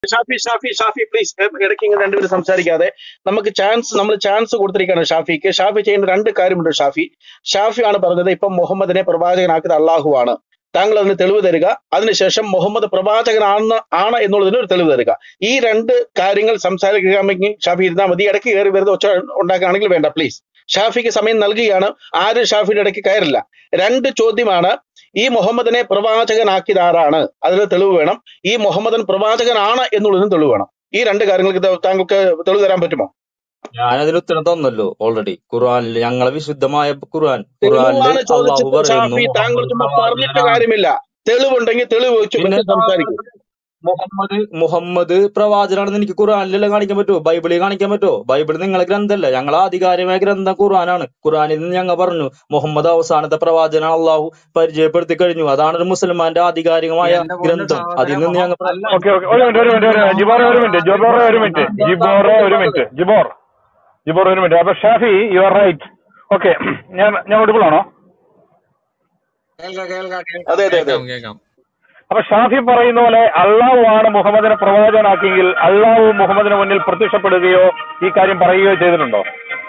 Shafi Shafi Shafi please ഇടയ്ക്ക് ഇങ്ങനെ രണ്ടുപേരും സംസാരിക്കാതെ നമുക്ക് ചാൻസ് നമ്മൾ ചാൻസ് കൊടുത്തിരിക്കുകയാണ് ഷാഫിക്ക് ഷാഫി ചെയ്യുന്ന രണ്ട് കാര്യമുണ്ട് ഷാഫി ഷാഫിയാണ് പറഞ്ഞത് ഇപ്പം മുഹമ്മദിനെ പ്രവാചകനാക്കിയത് അള്ളാഹു ആണ് താങ്കൾ അതിന് തെളിവ് തരിക അതിനുശേഷം മുഹമ്മദ് പ്രവാചകനാണ് ആണ് എന്നുള്ളതിന് ഒരു തെളിവ് തരിക ഈ രണ്ട് കാര്യങ്ങൾ സംസാരിക്കുകയാണെങ്കിൽ ഷാഫി ഇരുന്നാൽ മതി ഇടയ്ക്ക് കയറി വരുന്ന ഒച്ച ഉണ്ടാക്കുകയാണെങ്കിൽ വേണ്ട പ്ലീസ് ഷാഫിക്ക് സമയം നൽകുകയാണ് ആരും ഷാഫിയുടെ ഇടയ്ക്ക് കയറില്ല രണ്ട് ചോദ്യമാണ് ഈ മുഹമ്മദിനെ പ്രവാചകനാക്കിയത് ആരാണ് അതിന് തെളിവ് വേണം ഈ മുഹമ്മദൻ പ്രവാചകനാണ് എന്നുള്ളതിനും തെളിവ് വേണം ഈ രണ്ട് കാര്യങ്ങൾക്ക് ത- താങ്കൾക്ക് തെളിവ് തരാൻ പറ്റുമോ ഞാനതിന് ഉത്തരം തന്നല്ലോ ഓൾറെഡി ഖുർആനിൽ ഞങ്ങളെ വിശുദ്ധമായ ഖുർആൻ ഖുർആനിൽ തെളിവാണ് അള്ളാഹു ചോദിച്ചത് പറയുന്നു ഷാഫി താങ്കൾ മുഹമ്മദ് ചുമ്മാ പറഞ്ഞിട്ട് പ്രവാചകനാണ് കാര്യമില്ല തെളിവുണ്ടെങ്കിൽ തെളിവ് വെച്ച് പിന്നെ വെച്ച് സംസാരിക്കും മുഹമ്മദ് മുഹമ്മദ് പ്രവാചകനാണെന്ന് എനിക്ക് ഖുർആനിലെല്ലാം കാണിക്കാൻ പറ്റുമോ ബൈബിളിൽ കാണിക്കാൻ പറ്റുമോ ബൈബിൾ നിങ്ങളെ ഗ്രന്ഥമല്ല ഞങ്ങളെ ആധികാരികമായ ഗ്രന്ഥം ഖുർആനാണ് ഖുർആനിൽ നിന്ന് ഞങ്ങൾ പറഞ്ഞു മുഹമ്മദ് അവസാനത്തെ പ്രവാചകനാണ് അള്ളാഹു പരിചയപ്പെടുത്തി കഴിഞ്ഞു അതാണ് ഒരു മുസൽമാന്റെ ആധികാരികമായ എന്റെ പൊന്ന് ഗ്രന്ഥം അതിൽ സഹോദര നിന്ന് ഞങ്ങൾ മുഹമ്മദ് അല്ല ഓക്കെ ഓക്കെ ഒരു മിനിറ്റ് ഒരു മിനിറ്റ് ഒരു മിനിറ്റ് ജിബോറെ ഒരു മിനിറ്റ് ജിബോറെ ഒരു മിനിറ്റ് ജിബോറെ ഒരു മിനിറ്റ് ജിബോർ ജിബോർ ഒരു മിനിറ്റ് അപ്പൊ Shafi you are right okay ഞാൻ ഞാൻ audible ആണോ കേൾക്കാം കേൾക്കാം കേൾക്കാം അതെ അതെ അതെ കേൾക്കാം കേൾക്കാം അപ്പൊ ഷാഫി പറയുന്ന പോലെ അള്ളാഹു ആണ് മുഹമ്മദിനെ പ്രവാചകനാക്കിയെങ്കിൽ അള്ളാഹു മുഹമ്മദിന് മുന്നിൽ പ്രത്യക്ഷപ്പെടുകയോ ഈ കാര്യം പറയുകയോ ചെയ്തിട്ടുണ്ടോ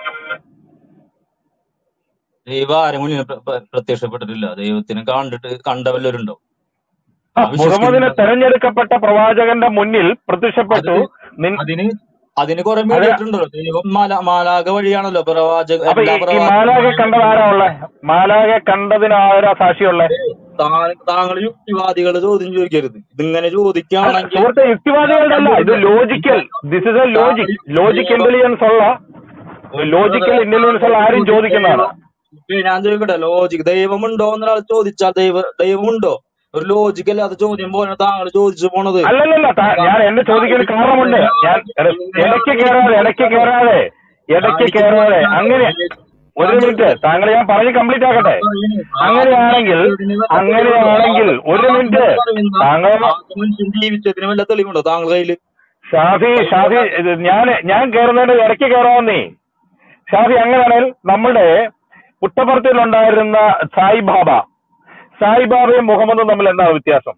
ദൈവം ആരും മുന്നിൽ പ്ര- പ്ര- പ്രത്യക്ഷപ്പെട്ടിട്ടില്ല ദൈവത്തിനെ കണ്ടിട്ട് കണ്ടവല്ലവരുണ്ടോ ആ, ആ മുഹമ്മദിനെ വിശ്വസിക്കുന്നില്ല തെരഞ്ഞെടുക്കപ്പെട്ട പ്രവാചകന്റെ മുന്നിൽ പ്രത്യക്ഷപ്പെട്ടു അതിന് നിൻ അതിന് അതിന് കുറെ അത് മീഡിയേറ്റർ ദൈവം മാല മാലാക വഴിയാണല്ലോ പ്രവാചക അപ്പൊ എല്ലാ ഈ ഈ മാലാകെ പ്രവാചകന്മാരും കണ്ടത് ആരാ ഉള്ളെ മാലാകെ കണ്ടതിന് ആരാ സാക്ഷിയുള്ളെ താ- താങ്കൾ യുക്തിവാദികൾ ചോദ്യം ചോദിക്കരുത് ഇതിങ്ങനെ അല്ല ചോദിക്കുകയാണെങ്കിൽ സുഹൃത്തെ യുക്തിവാദികളുടെ അല്ല ഇത് ലോജിക്കൽ ദിസ് ഇസ് എ താങ്കൾ ലോജിക് ലോജിക് ദൈവം ഇന്റലിജൻസ് ഉള്ള ലോജിക്കൽ ഇന്റലിജൻസ് ഉള്ള ആരും ചോദിക്കുന്നതാണ് ഇപ്പൊ ഞാൻ ചോദിക്കട്ടെ ലോജിക് ദൈവമുണ്ടോ എന്നൊരാൾ ചോദിച്ചാൽ ദൈവ ദൈവമുണ്ടോ ഒരു ലോജിക് അല്ലാത്ത ചോദ്യം പോലെ താങ്കൾ ചോദിച്ചു പോണത് അല്ലല്ലല്ല താ- ഞാൻ എന്നെ ചോദിക്കുന്ന കാരണമുണ്ട് ഞാൻ എട- ഇടയ്ക്ക് കയറാതെ ഇടയ്ക്ക് കയറാതെ ഇടയ്ക്ക് കയറാതെ അങ്ങനെ ഒരു മിനിറ്റ് താങ്കൾ ഞാൻ പറഞ്ഞ് കംപ്ലീറ്റ് ആക്കട്ടെ അങ്ങനെയാണെങ്കിൽ അങ്ങനെയാണെങ്കിൽ ഒരു മിനിറ്റ് താങ്കൾ മനുഷ്യൻ ജീവിച്ചതിന് വല്ല തെളിവുണ്ടോ താങ്കൾ കയ്യില് ഷാഫി ഷാഫി ഇത് ഞാൻ ഞാൻ കയറുന്നതിന്റെ ഇടയ്ക്ക് കയറാമെന്നേ ഷാഫി അങ്ങനെയാണെങ്കിൽ നമ്മുടെ പുട്ടപ്പുറത്തിലുണ്ടായിരുന്ന സായിബാബ സായിബാബയും മുഹമ്മദും തമ്മിൽ എന്താണ് വ്യത്യാസം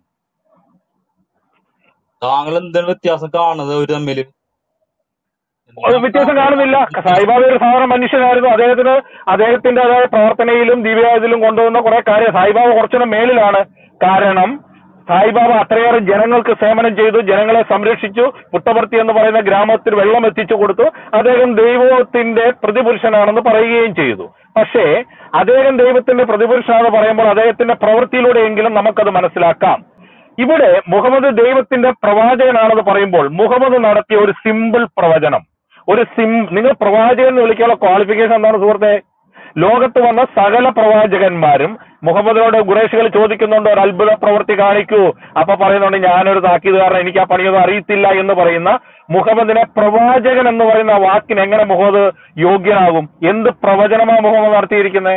താങ്കൾ എന്താണ് വ്യത്യാസം കാണുന്നത് ഒരു തമ്മില് ഒരു വ്യത്യാസം കാണുന്നില്ല സായിബാബ ഒരു സാധാരണ മനുഷ്യനായിരുന്നു അദ്ദേഹത്തിന് അദ്ദേഹത്തിന്റേതായ പ്രാർത്ഥനയിലും ദിവ്യായതിലും കൊണ്ടുവന്ന കുറെ കാര്യം സായിബാബ കുറച്ചുകൂടെ മേളിലാണ് കാരണം സായിബാബ അത്രയേറെ ജനങ്ങൾക്ക് സേവനം ചെയ്തു ജനങ്ങളെ സംരക്ഷിച്ചു പുട്ടപർത്തി എന്ന് പറയുന്ന ഗ്രാമത്തിൽ വെള്ളം എത്തിച്ചു കൊടുത്തു അദ്ദേഹം ദൈവത്തിന്റെ പ്രതിപുരുഷനാണെന്ന് പറയുകയും ചെയ്തു പക്ഷേ അദ്ദേഹം ദൈവത്തിന്റെ പ്രതിപുരുഷനാണെന്ന് പറയുമ്പോൾ അദ്ദേഹത്തിന്റെ പ്രവൃത്തിയിലൂടെയെങ്കിലും നമുക്കത് മനസ്സിലാക്കാം ഇവിടെ മുഹമ്മദ് ദൈവത്തിന്റെ പ്രവാചകനാണെന്ന് പറയുമ്പോൾ മുഹമ്മദ് നടത്തിയ ഒരു സിമ്പിൾ പ്രവചനം ഒരു സിം നിങ്ങൾ പ്രവാചകൻ എന്ന് വിളിക്കാനുള്ള ക്വാളിഫിക്കേഷൻ എന്താണ് സുഹൃത്തെ ലോകത്ത് വന്ന സകല പ്രവാചകന്മാരും മുഹമ്മദിനോട് ഖുറേഷികൾ ചോദിക്കുന്നുണ്ട് ഒരു അത്ഭുത പ്രവൃത്തി കാണിക്കൂ അപ്പൊ പറയുന്നുണ്ട് ഞാനൊരു താക്കീതുകാരൻ എനിക്ക് ആ പണിയൊന്നും അറിയത്തില്ല എന്ന് പറയുന്ന മുഹമ്മദിനെ പ്രവാചകൻ എന്ന് പറയുന്ന വാക്കിന് എങ്ങനെ മുഹമ്മദ് യോഗ്യനാകും എന്ത് പ്രവചനമാ മുഹമ്മദ് നടത്തിയിരിക്കുന്നത്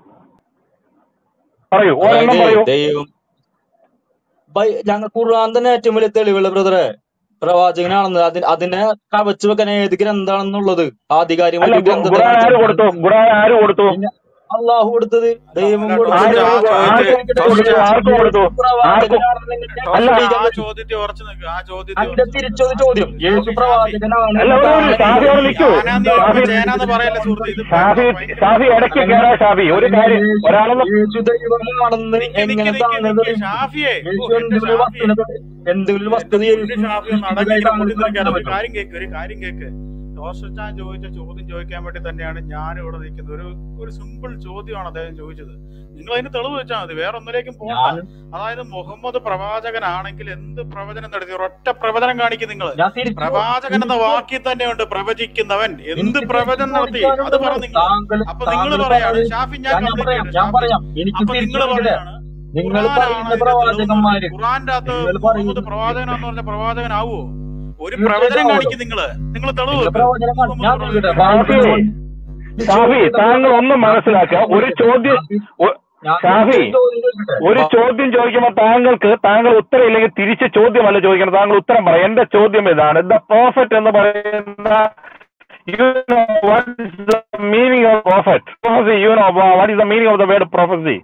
പറയൂ ഒരെണ്ണം അതായത് പറയൂ ദൈവം ബൈ- ഞങ്ങൾ ഖുർആൻ തന്നെ ഏറ്റവും വലിയ തെളിവുള്ള ബ്രദറെ പ്രവാചകനാണെന്ന് അതിന് അതിനെ കവച്ചു വെക്കാൻ ഏത് ഗ്രന്ഥാണെന്നുള്ളത് അല്ല ആധികാരികമായിട്ട് ഖു- ഗ്രന്ഥത്തെ ഖുർആൻ ആര് കാണിച്ചു കൊടുത്തു ഖുർആൻ ആര് കൊടുത്തു പിന്നെ അള്ളാഹു കൊടുത്തത് ദൈവം അല്ല കൊടുത്തത് ആര് ടോമിച്ച ആ ആര് ചോദ്യത്തെ കൊടുത്തു ടോമിച്ച ആർക്ക് കൊടുത്തു ആർക്ക് പ്രവാചകനാണെന്ന് നിങ്ങൾക്ക് അല്ല ടോമിച്ച തെളിയിക്കാൻ ആ പറ്റും ചോദ്യത്തെ ഉറച്ചു നിൽക്കുക ആ ചോദ്യത്തെ അതിന്റെ ഉറച്ചു നിൽക്കുക തിരിച്ചൊരു ആ ചോദ്യം ചോദ്യം യേശു ഷാഫി ഷാഫി പ്രവാചകനാണ് അല്ല ഒരു മിനിറ്റ് ഷാഫി അവിടെ നിൽക്കൂ ഞാനാന്ന് ഷാഫി പറഞ്ഞ ചേനാന്ന് പറയല്ലേ സുഹൃത്ത് ഇത് ഷാഫി ഭയങ്കര ഷാഫി ഇടയ്ക്ക് കയറാ ഷാഫി ഒരു അതിന് കാര്യം യേശു ഒരാളൊന്ന് യേശു ദൈവമാണെന്ന് നിക്ക് നിക്ക് എങ്ങനെ നിക്ക് താങ്കൾ നിക്ക് തെളിയിക്കും ഷാഫിയെ യേശു ഓ എന്റെ എന്തെങ്കിലും ഷാഫിയെ വസ്തുത എന്തെങ്കിലും എന്റെ വസ്തുത പൊന്ന് യേശു ഷാഫി ഒന്ന് യേശുവിനായി അടങ്ങിയില്ല താങ്കൾ പൊട്ടി കാണിക്കാൻ ഒരു പറ്റുമോ കാര്യം കേക്ക് ഒരു കാര്യം കേക്ക് ടോർച്ചാൻ ചോദിച്ച ചോദ്യം ചോദിക്കാൻ വേണ്ടി തന്നെയാണ് ഞാൻ ഇവിടെ നിൽക്കുന്നത് ഒരു ഒരു സിമ്പിൾ ചോദ്യമാണ് അദ്ദേഹം ചോദിച്ചത് നിങ്ങൾ അതിന് തെളിവ് വെച്ചാൽ മതി വേറെ ഒന്നിലേക്കും പോകണ്ട ഞാൻ അതായത് മുഹമ്മദ് പ്രവാചകനാണെങ്കിൽ എന്ത് പ്രവചനം നടത്തി ഒരൊറ്റ പ്രവചനം കാണിക്കും നിങ്ങൾ ഞാൻ തിരിച്ചു പ്രവാചകൻ എന്ന തിരിച്ചു വാക്കിൽ തന്നെയുണ്ട് പ്രവചിക്കുന്നവൻ എന്ത് എനിക്ക് പ്രവചനം തിരിച്ചു നടത്തി അത് പറ ചോദിക്കാനുണ്ടല്ലോ നിങ്ങൾ താങ്കൾ അപ്പൊ നിങ്ങൾ താങ്കൾ പറയാണ് പറഞ്ഞത് ഷാഫി ഞാൻ ഞാൻ ഞാൻ കംപ്ലീറ്റ് പറയാം ചെയ്യട്ടെ ഞാൻ ഷാഫി പറയാം എനിക്ക് അപ്പൊ തിരിച്ചു നിങ്ങൾ ചോദിക്കട്ടെ പറയാണ് നിങ്ങൾ ഖുറാനാണ് പറയുന്ന ഇതിന്റെ തെളിവെന്ന് പറഞ്ഞു പ്രവാചകന്മാര് ഖുറാന്റെ അകത്ത് നിങ്ങൾ മുഹമ്മദ് പറയുന്ന പ്രവാചകനാന്ന് പറഞ്ഞ പ്രവാചകനാവോ ഒരു തീർച്ചയായിട്ടും പ്രവചനം ആവുമല്ലോ കാണിക്കും നിങ്ങള് നിങ്ങൾ തെളിവ് നിങ്ങൾ വെക്ക് പ്രവചനം കാണും മുഹമ്മദ് ഞാൻ ചോദിക്കട്ടെ പ്രവചനം ഷാഫി ബൈബിളിൽ ഷാഫി താങ്കൾ ഒന്ന് മനസ്സിലാക്കുക ഒരു ചോദ്യം ഒ- ഞാൻ ഷാഫി തിരിച്ചൊരു ചോദ്യം ചോദിക്കട്ടെ ഒരു ചോദ്യം ചോദിക്കുമ്പോൾ താങ്കൾക്ക് താങ്കൾ ഉത്തരം ഇല്ലെങ്കിൽ തിരിച്ച് ചോദ്യമല്ല ചോദിക്കണം താങ്കൾ ഉത്തരം പറ എന്റെ ചോദ്യം ഇതാണ് ദ പ്രോഫറ്റ് എന്ന് പറയുന്ന you know what is the meaning of prophet you know what is the meaning of the word prophecy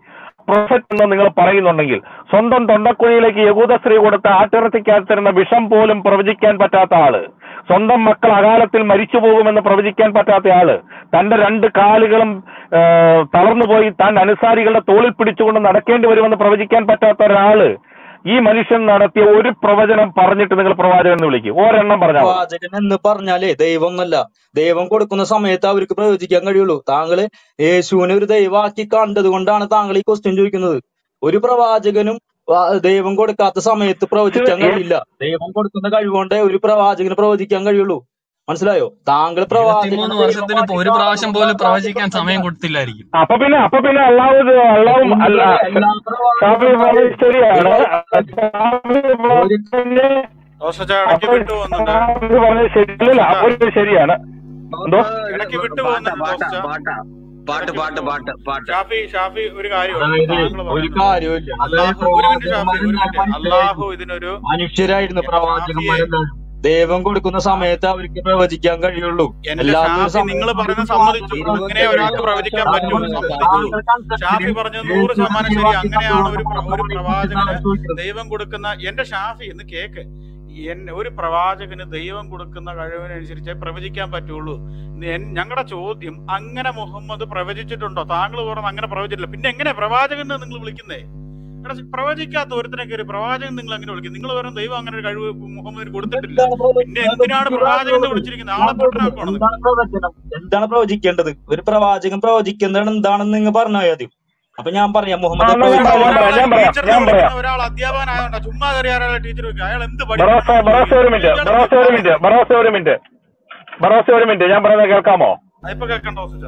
prophet എന്ന് നിങ്ങൾ പറയുന്നുണ്ടെങ്കിൽ സ്വന്തം തൊണ്ടക്കുഴിയിലേക്ക് യഹൂദ സ്ത്രീ കൊടുത്ത ആട്ടിറച്ചിക്കകത്തിരുന്ന വിഷം പോലും പ്രവചിക്കാൻ പറ്റാത്ത ആള് സ്വന്തം മക്കൾ അകാലത്തിൽ മരിച്ചു പോകുമെന്ന് പ്രവചിക്കാൻ പറ്റാത്ത ആള് തന്റെ രണ്ട് കാലുകളും ആ, തളർന്നുപോയി താൻ അനുസാരികളുടെ തോളിൽ പിടിച്ചുകൊണ്ട് നടക്കേണ്ടി വരുമെന്ന് പ്രവചിക്കാൻ പറ്റാത്ത ഒരാള് ഈ മനുഷ്യൻ നടത്തിയ ഒരു പ്രവചനം പറഞ്ഞിട്ട് നിങ്ങൾ പ്രവാചകൻ എന്ന് വിളിക്കും ഒരെണ്ണം പറഞ്ഞാൽ മതി പ്രവാചകൻ എന്ന് പറഞ്ഞാലേ ദൈവം ഒന്നല്ല ദൈവം കൊടുക്കുന്ന സമയത്ത് അവർക്ക് പ്രവചിക്കാൻ കഴിയുള്ളൂ താങ്കള് യേശുവിനെ ഒരു ദൈവമാക്കി കണ്ടത് കൊണ്ടാണ് താങ്കൾ ഈ ക്വസ്റ്റ്യൻ ചോദിക്കുന്നത് ഒരു പ്രവാചകനും ആ, ദൈവം കൊടുക്കാത്ത സമയത്ത് പ്രവചിക്കാൻ ഇത് കഴിയില്ല ദൈവം കൊടുക്കുന്ന കഴിവുകൊണ്ടേ ഒരു പ്രവാചകന് പ്രവചിക്കാൻ കഴിയുള്ളൂ മനസ്സിലായോ താങ്കൾ ഇരുപത്തിമൂന്ന് പ്രവാചകനെ വർഷത്തിന് ഇപ്പൊ ഒരു പ്രാവശ്യം ദൈവമാക്കി പോലും കാണുന്ന പ്രവചിക്കാൻ സമയം പ്രവാചകനാണ് കൊടുത്തില്ലായിരിക്കും അപ്പൊ പിന്നെ അപ്പൊ പിന്നെ അള്ളാഹു ഇത് അള്ളാഹും അല്ല എല്ലാ ഷാഫി പ്രവാചകന്മാരും പറഞ്ഞത് ശരിയാണ് ദൈവം ഷാഫി ഒരു പറഞ്ഞ റോസച്ച ഇടയ്ക്ക് അപ്പൊ വിട്ടു പോകുന്നുണ്ട് ഷാഫി പറഞ്ഞത് ശരിയല്ല റോസച്ച അപ്പൊ ഇത് ശരിയാണ് എന്തോ ഇടയ്ക്ക് വിട്ടു പാട്ട പോകുന്നുണ്ട് പാട്ട റോസച്ച പാട്ട പാട്ട് ഇടയ്ക്ക് പാട്ട് വിട്ടു പാട്ട് പോകുന്നുണ്ട് പാട്ട് ഷാഫി ഷാഫി ഒരു കാര്യമുണ്ട് അതായത് താങ്കൾ ഒരു പറയുന്നത് കാര്യമില്ല അതായത് അള്ളാഹു ഒരു മിനിറ്റ് ഷാഫി ഒരു പ്രവാചകന്മാരെല്ലാം മിനിറ്റ് അള്ളാഹു മനുഷ്യരായിരുന്നു ഇതിനൊരു മനുഷ്യരായിരുന്നു എന്റെ ഷാഫിയെ പ്രവാചകന്മാരെല്ലാം ദൈവം കൊടുക്കുന്ന സമയത്ത് അവർക്ക് പ്രവചിക്കാൻ കഴിയുള്ളൂ എന്റെ എല്ലാത്തിനും ഷാഫി നിങ്ങൾ സമയം പറയുന്നത് ഒരു സമ്മതിച്ചു പ്രവാചകൻ അങ്ങനെ ഒരാൾക്ക് പ്രവചിക്കാൻ പറ്റുമോ സമ്മതിച്ചു ഷാഫി പറഞ്ഞത് നൂറ് ശതമാനം ശരി അങ്ങനെയാണ് ഒരു പ്ര- ഒരു പ്രവാചകന് ദൈവം കൊടുക്കുന്ന എന്റെ ഷാഫി എന്ന് കേക്ക് എന്നെ ഒരു പ്രവാചകന് ദൈവം കൊടുക്കുന്ന കഴിവിനനുസരിച്ച് പ്രവചിക്കാൻ പറ്റുള്ളൂ ഞങ്ങളുടെ ചോദ്യം അങ്ങനെ മുഹമ്മദ് പ്രവചിച്ചിട്ടുണ്ടോ താങ്കൾ പറഞ്ഞത് അങ്ങനെ പ്രവചിച്ചില്ല പിന്നെ എങ്ങനെ പ്രവാചകൻ എന്ന് നിങ്ങൾ വിളിക്കുന്നേ എടാ പ്രവചിക്കാത്ത ഒരുത്തിനെ കയറി പ്രവാചകൻ നിങ്ങൾ അങ്ങനെ വിളിക്കും നിങ്ങൾ പറയുന്ന ദൈവം അങ്ങനെ ഒരു കഴിവ് മുഹമ്മദിന് കൊടുത്തിട്ടില്ല പിന്നെ എന്തിനാണ് പ്രവാചകൻ എന്ന് വിളിച്ചിരിക്കുന്നത് ആളെ പൊട്ടനാക്കണോ നിങ്ങൾ എന്താണ് പ്രവചനം എന്താണ് പ്രവചിക്കേണ്ടത് ഒരു പ്രവാചകൻ പ്രവചിക്കേണ്ടത് എന്താണെന്ന് നിങ്ങൾ പറഞ്ഞാൽ ആദ്യം അപ്പൊ ഞാൻ പറയാം ആ, മുഹമ്മദ് എന്നാ ഞാൻ പറയാം, ഞാൻ പറയാം, ഞാൻ പറയാം, ടീച്ചറിനെ ഞാൻ പറയാം. വിളിക്കുന്ന ഒരാൾ അധ്യാപകനായോണ്ടാ ചുമ്മാ കയറി ആരാളെ ടീച്ചർ വെക്കുക അയാൾ എന്ത് ബറോസ ബറോസ ഒരു മിനിറ്റ് ബറോസ ഒരു മിനിറ്റ് ബറോസ ഒരു മിനിറ്റ് ബറോസ ഒരു മിനിറ്റ് ഞാൻ പറയുന്നത് കേൾക്കാമോ ഇപ്പൊ കേൾക്കണ്ടോ സുജ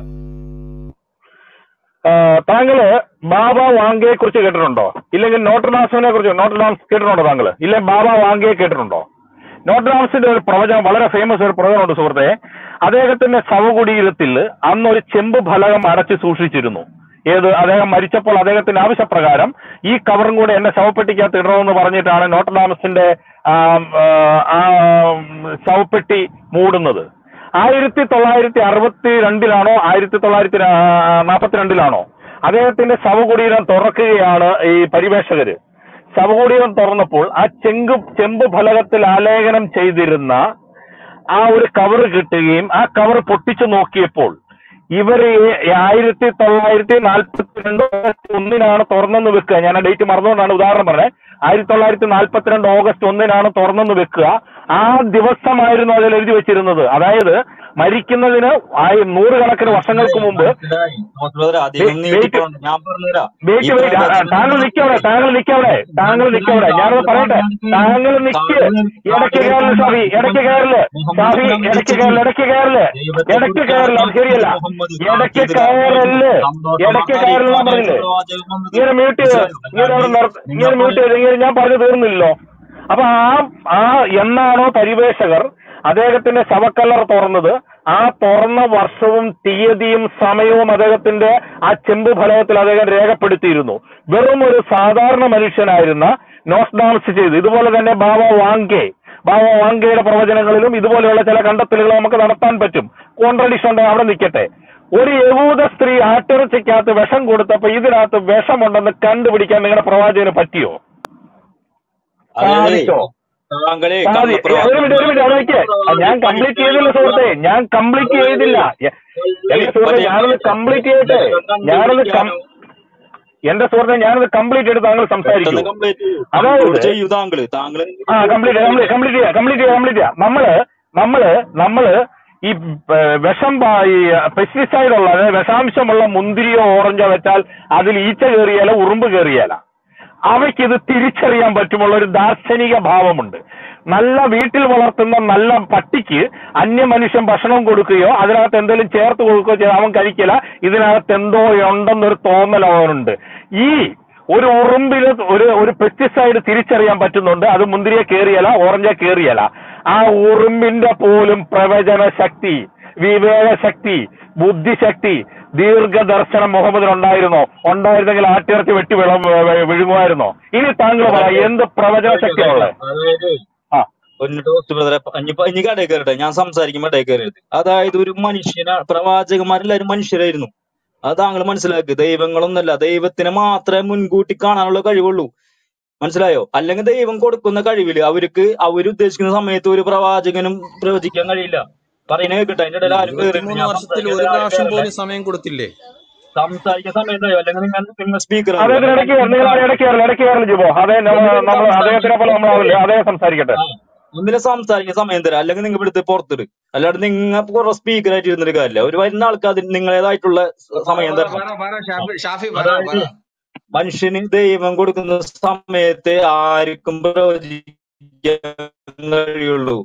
ആ, താങ്കള് ബാബ വാങ്കയെ കുറിച്ച് കേട്ടിട്ടുണ്ടോ ഇല്ലെങ്കിൽ നോട്ടർഡാംസിനെ കുറിച്ച് നോട്ടർഡാംസ് കേട്ടിട്ടുണ്ടോ താങ്കൾ ഇല്ലെ ബാബ വാങ്കയെ കേട്ടിട്ടുണ്ടോ നോട്ടർഡാംസിന്റെ ഒരു പ്രവചനം വളരെ ഫേമസ് ഒരു പ്രവചനമുണ്ട് സുഹൃത്തെ അദ്ദേഹത്തിന്റെ ശവകുടീരത്തിൽ അന്ന് ഒരു ചെമ്പ് ഫലകം അടച്ചു സൂക്ഷിച്ചിരുന്നു ഏത് അദ്ദേഹം മരിച്ചപ്പോൾ അദ്ദേഹത്തിന്റെ ആവശ്യപ്രകാരം ഈ കവറും കൂടെ എന്റെ ശവപ്പെട്ടിക്കകത്ത് ഇടണമെന്ന് പറഞ്ഞിട്ടാണ് നോട്ടർഡാംസിന്റെ ആ, ആ, ആ ശവപ്പെട്ടി മൂടുന്നത് ആയിരത്തി തൊള്ളായിരത്തി അറുപത്തി രണ്ടിലാണോ ആയിരത്തി തൊള്ളായിരത്തി നാൽപ്പത്തിരണ്ടിലാണോ അദ്ദേഹത്തിന്റെ ശവകുടീരം തുറക്കുകയാണ് ഈ പരിവേഷകര് ശവകുടീരം തുറന്നപ്പോൾ ആ ചെങ്ക് ചെമ്പ് ഫലകത്തിൽ ആലേഖനം ചെയ്തിരുന്ന ആ ഒരു കവർ കിട്ടുകയും ആ കവർ പൊട്ടിച്ചു നോക്കിയപ്പോൾ ഇവര് ഈ ആയിരത്തി തൊള്ളായിരത്തി നാൽപ്പത്തിരണ്ട് ഓഗസ്റ്റ് ഒന്നിനാണ് തുറന്നെന്ന് വെക്കുക ഞാൻ ആ ഡേറ്റ് മറന്നുകൊണ്ടാണ് ഉദാഹരണം പറഞ്ഞത് ആയിരത്തി തൊള്ളായിരത്തി നാൽപ്പത്തിരണ്ട് ഓഗസ്റ്റ് ഒന്നിനാണ് തുറന്നെന്ന് വെക്കുക ആ ദിവസമായിരുന്നു അതിൽ എഴുതി വെച്ചിരുന്നത് അതായത് മരിക്കുന്നതിന് ആയി- നൂറുകണക്കിന് വർഷങ്ങൾക്ക് മുമ്പ് അധികം Wait, നീട്ടിക്കൊണ്ട് ഞാൻ പറഞ്ഞുതരാം വെയിറ്റ് ഈ വെയിറ്റ് പ്രവചനം താങ്കൾ നിക്കവിടെ താങ്കൾ നിക്കവിടെ താങ്കൾ നിക്കവിടെ ഞാനത് പറയട്ടെ താങ്കൾ നിക്ക് ഇടയ്ക്ക് കയറില്ല ഷാഫി ഇടയ്ക്ക് കയറില്ല ഷാഫി ഇടയ്ക്ക് കയറില്ല ഇടയ്ക്ക് കയറില്ല ഇടയ്ക്ക് കയറില്ല അത് ശരിയല്ല ഇടയ്ക്ക് കയറല് ഇടയ്ക്ക് കയറില്ല ഞാൻ പറഞ്ഞില്ലേ ഇങ്ങനെ മ്യൂട്ട് ചെയ്ത് ഇങ്ങനെ അവിടെ നിർത്ത ഇങ്ങനെ മ്യൂട്ട് ചെയ്ത് ഇങ്ങനെ ഞാൻ പറഞ്ഞു തീർന്നില്ലല്ലോ അപ്പൊ ആ ആ എന്നാണോ പരിവേഷകർ അദ്ദേഹത്തിന്റെ ശവക്കല്ലർ തുറന്നത് ആ തുറന്ന വർഷവും തീയതിയും സമയവും അദ്ദേഹത്തിന്റെ ആ ചെമ്പ് ഫലകത്തിൽ അദ്ദേഹം രേഖപ്പെടുത്തിയിരുന്നു വെറും ഒരു സാധാരണ മനുഷ്യനായിരുന്ന നോസ്ഡാംസ് ചെയ്ത് ഇതുപോലെ തന്നെ ബാബ വാങ്കെ ബാബ വാങ്കയുടെ പ്രവചനങ്ങളിലും ഇതുപോലെയുള്ള ചില കണ്ടെത്തലുകൾ നമുക്ക് നടത്താൻ പറ്റും കോൺട്രഡിക്ഷൻ ഉണ്ടെങ്കിൽ അവിടെ നിൽക്കട്ടെ ഒരു യഹൂദ സ്ത്രീ ആട്ടിറച്ചിക്കകത്ത് വിഷം കൊടുത്തപ്പോ ഇതിനകത്ത് വിഷമുണ്ടെന്ന് കണ്ടുപിടിക്കാൻ നിങ്ങളുടെ പ്രവാചകന് പറ്റിയോ സാധിച്ചോ താങ്കളെ സാധി ഒരു മിനിറ്റ് ഒരു മിനിറ്റ് അവിടെ നിൽക്കേ ഞാൻ കംപ്ലീറ്റ് ചെയ്തില്ല സുഹൃത്തെ ഞാൻ കംപ്ലീറ്റ് ചെയ്തില്ല എ- എന്റെ സുഹൃത്തെ ഞാനൊന്ന് കംപ്ലീറ്റ് ചെയ്യട്ടെ ഞാനൊന്ന് കം- എന്റെ സുഹൃത്തെ ഞാനത് കംപ്ലീറ്റ് ചെയ്ത് താങ്കൾ സംസാരിക്കൂ അതായത് ചെയ്യൂ താങ്കള് താങ്കള് ആ കംപ്ലീറ്റ് കംപ്ലീറ്റ് കംപ്ലീറ്റ് ചെയ്യാം കംപ്ലീറ്റ് ചെയ്യാം കംപ്ലീറ്റ് ചെയ്യാം നമ്മള് നമ്മള് നമ്മള് ഈ ഏർ, വിഷം പ- ഈ പെസ്റ്റിസൈഡ് ഉള്ള അതായത് വിഷാംശമുള്ള മുന്തിരിയോ ഓറഞ്ചോ വെച്ചാൽ അതിൽ ഈച്ച കയറിയാല ഉറുമ്പ് കയറിയാല അവയ്ക്ക് ഇത് തിരിച്ചറിയാൻ പറ്റുമുള്ള ഒരു ദാർശനിക ഭാവമുണ്ട് നല്ല വീട്ടിൽ വളർത്തുന്ന നല്ല പട്ടിക്ക് അന്യ മനുഷ്യൻ ഭക്ഷണം കൊടുക്കുകയോ അതിനകത്ത് എന്തെങ്കിലും ചേർത്ത് കൊടുക്കുകയോ ചെയ്താൽ അവൻ കഴിക്കില്ല ഇതിനകത്ത് എന്തോ ഉണ്ടെന്നൊരു തോന്നൽ അവനുണ്ട് ഈ ഒരു ഉറുമ്പിന് ഒരു ഒരു പെസ്റ്റിസൈഡ് തിരിച്ചറിയാൻ പറ്റുന്നുണ്ട് അത് മുന്തിരിയെ കയറിയല ഓറഞ്ചെ കയറിയല ആ ഉറുമ്പിന്റെ പോലും പ്രവചന ശക്തി വിവേക ശക്തി ബുദ്ധിശക്തി ദീർഘദർശനം മുഹമ്മദിന് ഉണ്ടായിരുന്നോ ഉണ്ടായിരുന്നെങ്കിൽ ആട്ടിറച്ചി വെട്ടി വിള വ- വിഴുങ്ങുമായിരുന്നോ ഇനി താങ്കൾ പറ എന്ത് പ്രവചന ശക്തിയാണുള്ളത് അതായത് ആ ഒന്ന് ടോസ്റ്റ് ബ്രദറെ ഇനിയിപ്പോ ഇനി കടയിൽ കയറട്ടെ ഞാൻ സംസാരിക്കുമ്പോ ഇടയിൽ കയറരുത് അതായത് ഒരു മനുഷ്യന പ്രവാചകന്മാരെല്ലാരും മനുഷ്യരായിരുന്നു അത് താങ്കൾ മനസ്സിലാക്കുക ദൈവങ്ങളൊന്നല്ല ദൈവത്തിന് മാത്രമേ മുൻകൂട്ടി കാണാനുള്ള കഴിവുള്ളൂ മനസ്സിലായോ അല്ലെങ്കിൽ ദൈവം കൊടുക്കുന്ന കഴിവില് അവർക്ക് അവരുദ്ദേശിക്കുന്ന സമയത്ത് ഒരു പ്രവാചകനും പ്രവചിക്കാൻ കഴിയില്ല പറയുന്നത് കേൾക്കട്ടെ അതിന്റെ ഇടയിൽ ആരും കയറരുത് ഇരുപത്തിമൂന്ന് ഞാൻ വർഷത്തിൽ സംസാരിക്കുന്ന ഒരു ഇടയിൽ ആരും പ്രാവശ്യം കയറല്ലേ പോലും സമയം കൊടുത്തില്ലേ സംസാരിക്കാൻ സമയം ഉണ്ടായോ അല്ലെങ്കിൽ നിങ്ങൾ നിങ്ങൾ സ്പീക്കർ ആകുക അദ്ദേഹത്തിന് ഇടയ്ക്ക് കയറി നിങ്ങൾ ഇടയ്ക്ക് കയറില്ല ഇടയ്ക്ക് കയറില്ല ജിബോ അതേ ഒന്നിലും നമ്മൾ അദ്ദേഹത്തിനെ പോലെ നമ്മളാവില്ല അദ്ദേഹം സംസാരിക്കട്ടെ ആ ഒന്നിലെ സംസാരിക്കാൻ സമയം തരാം അല്ലെങ്കിൽ നിങ്ങൾ ഇവിടുത്തെ പുറത്തിട് അല്ലാണ്ട് നിങ്ങൾ കുറെ സ്പീക്കർ ആയിട്ട് ഇരുന്നിട്ട് കാര്യമില്ല ഒരു വരുന്ന ആൾക്ക് അതിന് നിങ്ങളേതായിട്ടുള്ള സ- സമയം പറ തരണം പറ പറ ഷാഫി ഷാഫി പറ അതായത് പറ മനുഷ്യന് ദൈവം കൊടുക്കുന്ന സമയത്ത് ആർക്കും പ്രവചിക്കാൻ കഴിയുള്ളൂ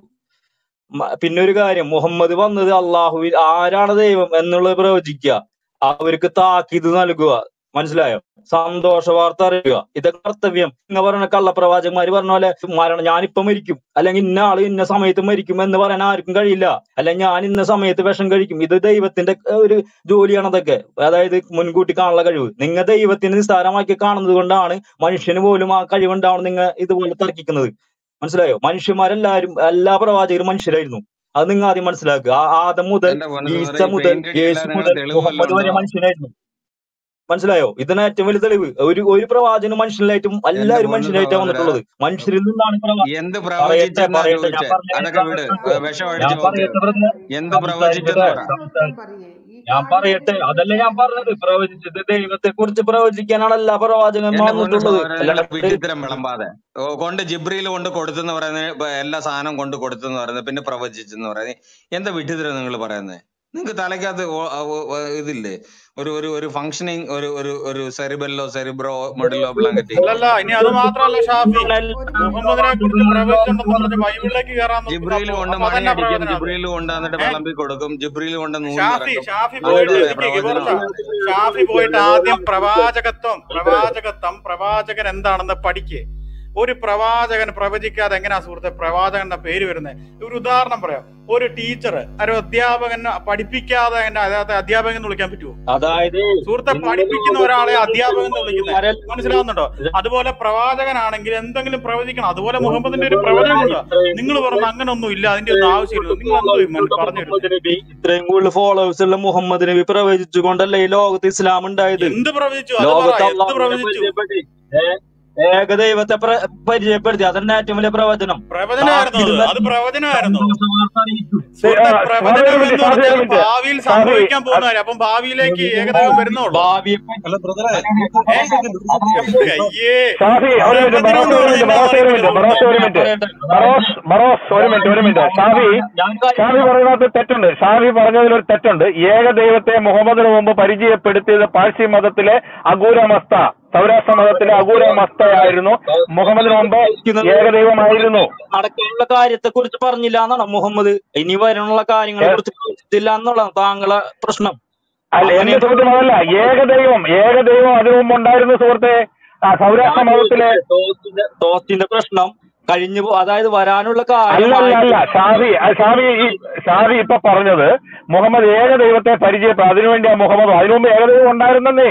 മ- പിന്നെ ഒരു കാര്യം മുഹമ്മദ് വന്നത് അള്ളാഹുവിൽ ആരാണ് ദൈവം എന്നുള്ളത് പ്രവചിക്കുക അവർക്ക് താക്കീത് നൽകുക മനസ്സിലായോ സന്തോഷ വാർത്ത അറിയുക ഇതൊക്കെ കർത്തവ്യം നിങ്ങൾ പറഞ്ഞ കള്ളപ്രവാചകന്മാര് പറഞ്ഞ പോലെ മരണം ഞാനിപ്പോ മരിക്കും അല്ലെങ്കിൽ ഇന്ന ആള് ഇന്ന സമയത്ത് മരിക്കും എന്ന് പറയാൻ ആർക്കും കഴിയില്ല അല്ലെങ്കിൽ ഞാൻ ഇന്ന സമയത്ത് വിഷം കഴിക്കും ഇത് ദൈവത്തിന്റെ ഏർ, ഒരു ജോലിയാണ് അതൊക്കെ അതായത് മുൻകൂട്ടി കാണാനുള്ള കഴിവ് നിങ്ങൾ ദൈവത്തിന് നിസ്സാരമാക്കി കാണുന്നത് കൊണ്ടാണ് മനുഷ്യന് പോലും ആ കഴിവുണ്ടാവണം നിങ്ങൾ ഇതുപോലെ തർക്കിക്കുന്നത് മനസ്സിലായോ മനുഷ്യന്മാരെല്ലാരും എല്ലാ പ്രവാചകരും മനുഷ്യരായിരുന്നു അത് നിങ്ങൾ ആദ്യം മനസ്സിലാക്കുക ആ ആദം മുതൽ എന്റെ പൊന്നു ഈസ സഹോദര ഈ മുതൽ പെയിന്റ് അടിക്കല്ല യേശു നിങ്ങൾ മുതൽ തെളിവ് മുഹമ്മദ് വല്ലതും വരെ ഉണ്ടോ മനുഷ്യനായിരുന്നു മനസ്സിലായോ ഇതിന് ഏറ്റവും വലിയ തെളിവ് ഒരു ഒരു പ്രവാചകനും മനുഷ്യനായിട്ടും എന്റെ എല്ലാവരും പൊന്നു മനുഷ്യനായിട്ടാണ് സഹോദര വന്നിട്ടുള്ളത് മനുഷ്യരിൽ നിന്നാണ് പ്രവാ എന്ത് പറയട്ടെ പ്രവചിച്ചെന്നാ പറയട്ടെ ഞാൻ ചോദിച്ചേ പറഞ്ഞ അതൊക്കെ വിട് കേൾക്കട്ടെ വിഷം ഞാൻ അടിച്ചു നോക്ക് പറയട്ടെ ബ്രദറെ എന്ത് സംസാരിക്കട്ടെ പ്രവചിച്ചെന്ന് പറ സംസാരിക്കട്ടെ ഞാൻ പറയട്ടെ അതല്ല ഞാൻ പറഞ്ഞത് പ്രവചിച്ചത് ദൈവത്തെ കുറിച്ച് പ്രവചിക്കാനാണ് എല്ലാ പ്രവാചകന്മാർ എന്റെ പൊന്നു വന്നിട്ടുള്ളത് സഹോദരൻ നിങ്ങൾ അല്ലാണ്ട് വിഡ്ഢിത്തരം വിളമ്പാതെ ഓ, കൊണ്ട് ജിബ്രിയിൽ കൊണ്ട് കൊടുത്തെന്ന് പറയുന്നത് ഇപ്പൊ എല്ലാ സാധനം കൊണ്ട് കൊടുത്തെന്ന് പറയുന്നത് പിന്നെ പ്രവചിച്ചെന്ന് പറയുന്നത് എന്താ വിഡ്ഢിത്തരം നിങ്ങൾ പറയുന്നത് നിങ്ങൾക്ക് തലയ്ക്കകത്ത് ഓ- ഓ- ഓ- ഇതില്ലേ ഒരു ഒരു ഒരു ഫങ്ഷനിങ് ഒരു ഒരു ഒരു സെറിബെല്ലോ സെറിബ്രോ മെഡിലോ ബ്ലാങ്കറ്റ് അല്ലല്ല ഇനി അത് മാത്രമല്ല ഷാഫി മുഹമ്മദിനെ കുറിച്ച് പ്രവചിച്ചിട്ടുണ്ടെന്ന് പറഞ്ഞ് ബൈബിളിലേക്ക് കയറാൻ ജിബ്രിയിൽ നോക്കുന്നപ്പോ കൊണ്ട് അപ്പൊ മണി അതന്നെ അടിക്കും പ്രവചനം അത് ജിബ്രിയിൽ കൊണ്ട് എന്നിട്ട് ഏ വിളമ്പി കൊടുക്കും ജിബ്രിയിൽ കൊണ്ട് നൂല് ഷാഫി നിറക്കും ഷാഫി അതെന്താ പോയിട്ട് പറയാ നിക്ക് കിബോർച്ച പ്രവചനമാണ് ഷാഫി പോയിട്ട് ആദ്യം പ്രവാചകത്വം പ്രവാചകത്വം പ്രവാചകൻ എന്താണെന്ന് പഠിക്ക് ഒരു പ്രവാചകൻ പ്രവചിക്കാതെ എങ്ങനെയാ സുഹൃത്തെ പ്രവാചകൻ എന്ന പേര് വരുന്നത് ഒരു ഉദാഹരണം പറയാം ഒരു ടീച്ചർ ഒരു അധ്യാപകൻ പഠിപ്പിക്കാതെ എന്നെ അദ്ദേഹത്തെ അധ്യാപകൻ എന്ന് വിളിക്കാൻ പറ്റുമോ അതായത് സുഹൃത്തെ നിങ്ങൾ പഠിപ്പിക്കുന്ന ഒരാളെ അധ്യാപകൻ എന്ന് വിളിക്കുന്നത് ഇവന്മാരെല്ലാം മനസ്സിലാവുന്നുണ്ടോ അതുപോലെ പ്രവാചകനാണെങ്കിൽ എന്തെങ്കിലും പ്രവചിക്കണം അതുപോലെ മുഹമ്മദിന്റെ ഒരു പ്രവചനമുണ്ട് നിങ്ങൾ പറഞ്ഞ അങ്ങനെ ഒന്നും ഇല്ല അതിന്റെ ഒന്നും ആവശ്യമില്ല നിങ്ങൾ എന്തോ ഈ പറഞ്ഞു മുഹമ്മദ് വരുന്നത് നബി ഇത്രയും കൂടുതൽ ഫോളോവേഴ്സ് ഉള്ള മുഹമ്മദ് നബി പ്രവചിച്ചുകൊണ്ടല്ലേ ഈ ലോകത്ത് ഇസ്ലാം ഉണ്ടായത് എന്ത് പ്രവചിച്ചു അത് പറ ലോകത്ത് എന്ത് അള്ളാഹുവിനെ പ്രവചിച്ചു പരിചയപ്പെടുത്തി ഏ- ഏകദൈവത്തെ പ്ര- പരിചയപ്പെടുത്തി അതന്നെ ഏറ്റവും വലിയ പ്രവചനം പ്രവചനമായിരുന്നു അത് താക്കീത് അത് പ്രവചനമായിരുന്നു സന്തോഷവാർത്ത അറിയിച്ചു സുഹൃത്തെ ഷാഫി ഒരു പ്രവചനം മിനിറ്റ് എന്ന് ഷാഫി ഒരു പറഞ്ഞാൽ മിനിറ്റ് ഭാവിയിൽ ഷാഫി സംഭവിക്കാൻ പോകുന്ന കാര്യം അപ്പം ഭാവിയിലേക്ക് ഏകദൈവം വരുന്നുള്ളൂ ഭാവിയെ അല്ല ബ്രദറെ ഏ ഒരു സെക്കൻഡ് ഒരു സെക്കൻഡ് അയ്യേ ഷാഫി ഒരു മിനിറ്റ് പ്രവചനം ബറോസ് എന്ന് ഒരു മിനിറ്റ് പറഞ്ഞാൽ ബറോസ് ഒരു എന്താ മിനിറ്റ് പറയുന്നത് ബറോസ് ഒരു മിനിറ്റ് ബറോസ് ബറോസ് ഒരു മിനിറ്റ് ഒരു മിനിറ്റ് ഷാഫി ഞാൻ കാര്യം ഷാഫി പറയാം പറയുന്നതിനകത്ത് തെറ്റുണ്ട് ഷാഫി പറഞ്ഞതിൽ ഒരു തെറ്റുണ്ട് ഏകദൈവത്തെ മുഹമ്മദിന് മുമ്പ് പരിചയപ്പെടുത്തിയത് പാഴ്സി മതത്തിലെ അഗൂരമസ്ത സൗരാഷ്ട്ര മതത്തിലെ അഗൂരമസ്തയായിരുന്നു മുഹമ്മദിന് മുമ്പ് ഏകദൈവമായിരുന്നു നടക്കാനുള്ള കാര്യത്തെ കുറിച്ച് പറഞ്ഞില്ല എന്നാണ് മുഹമ്മദ് ഇനി വരാനുള്ള കാര്യങ്ങളെ ഏ- കുറിച്ച് ചോദിച്ചില്ല എന്നുള്ളതാണ് താങ്കളെ പ്രശ്നം അല്ല അങ്ങനെ എന്റെ സുഹൃത്തും അതല്ല ഏകദൈവം ഏകദൈവം അതിനു മുമ്പ് ഉണ്ടായിരുന്നു സുഹൃത്തെ ആ, സൗരാഷ്ട്ര ഞാൻ മതത്തിലെ ചോദിച്ചത് ടോസിന്റെ ടോസിന്റെ പ്രശ്നം കഴിഞ്ഞു പോ- അതായത് വരാനുള്ള അല്ല അല്ല കാര്യമായി അല്ല ഷാഫി ആ, ഷാഫി ഈ ഷാഫി ഇപ്പൊ പറഞ്ഞത് മുഹമ്മദ് ഏകദൈവത്തെ പരിചയപ്പെടും അതിനുവേണ്ടി ആ മുഹമ്മദ് അതിനു മുമ്പ് ഏകദൈവം ഉണ്ടായിരുന്നേ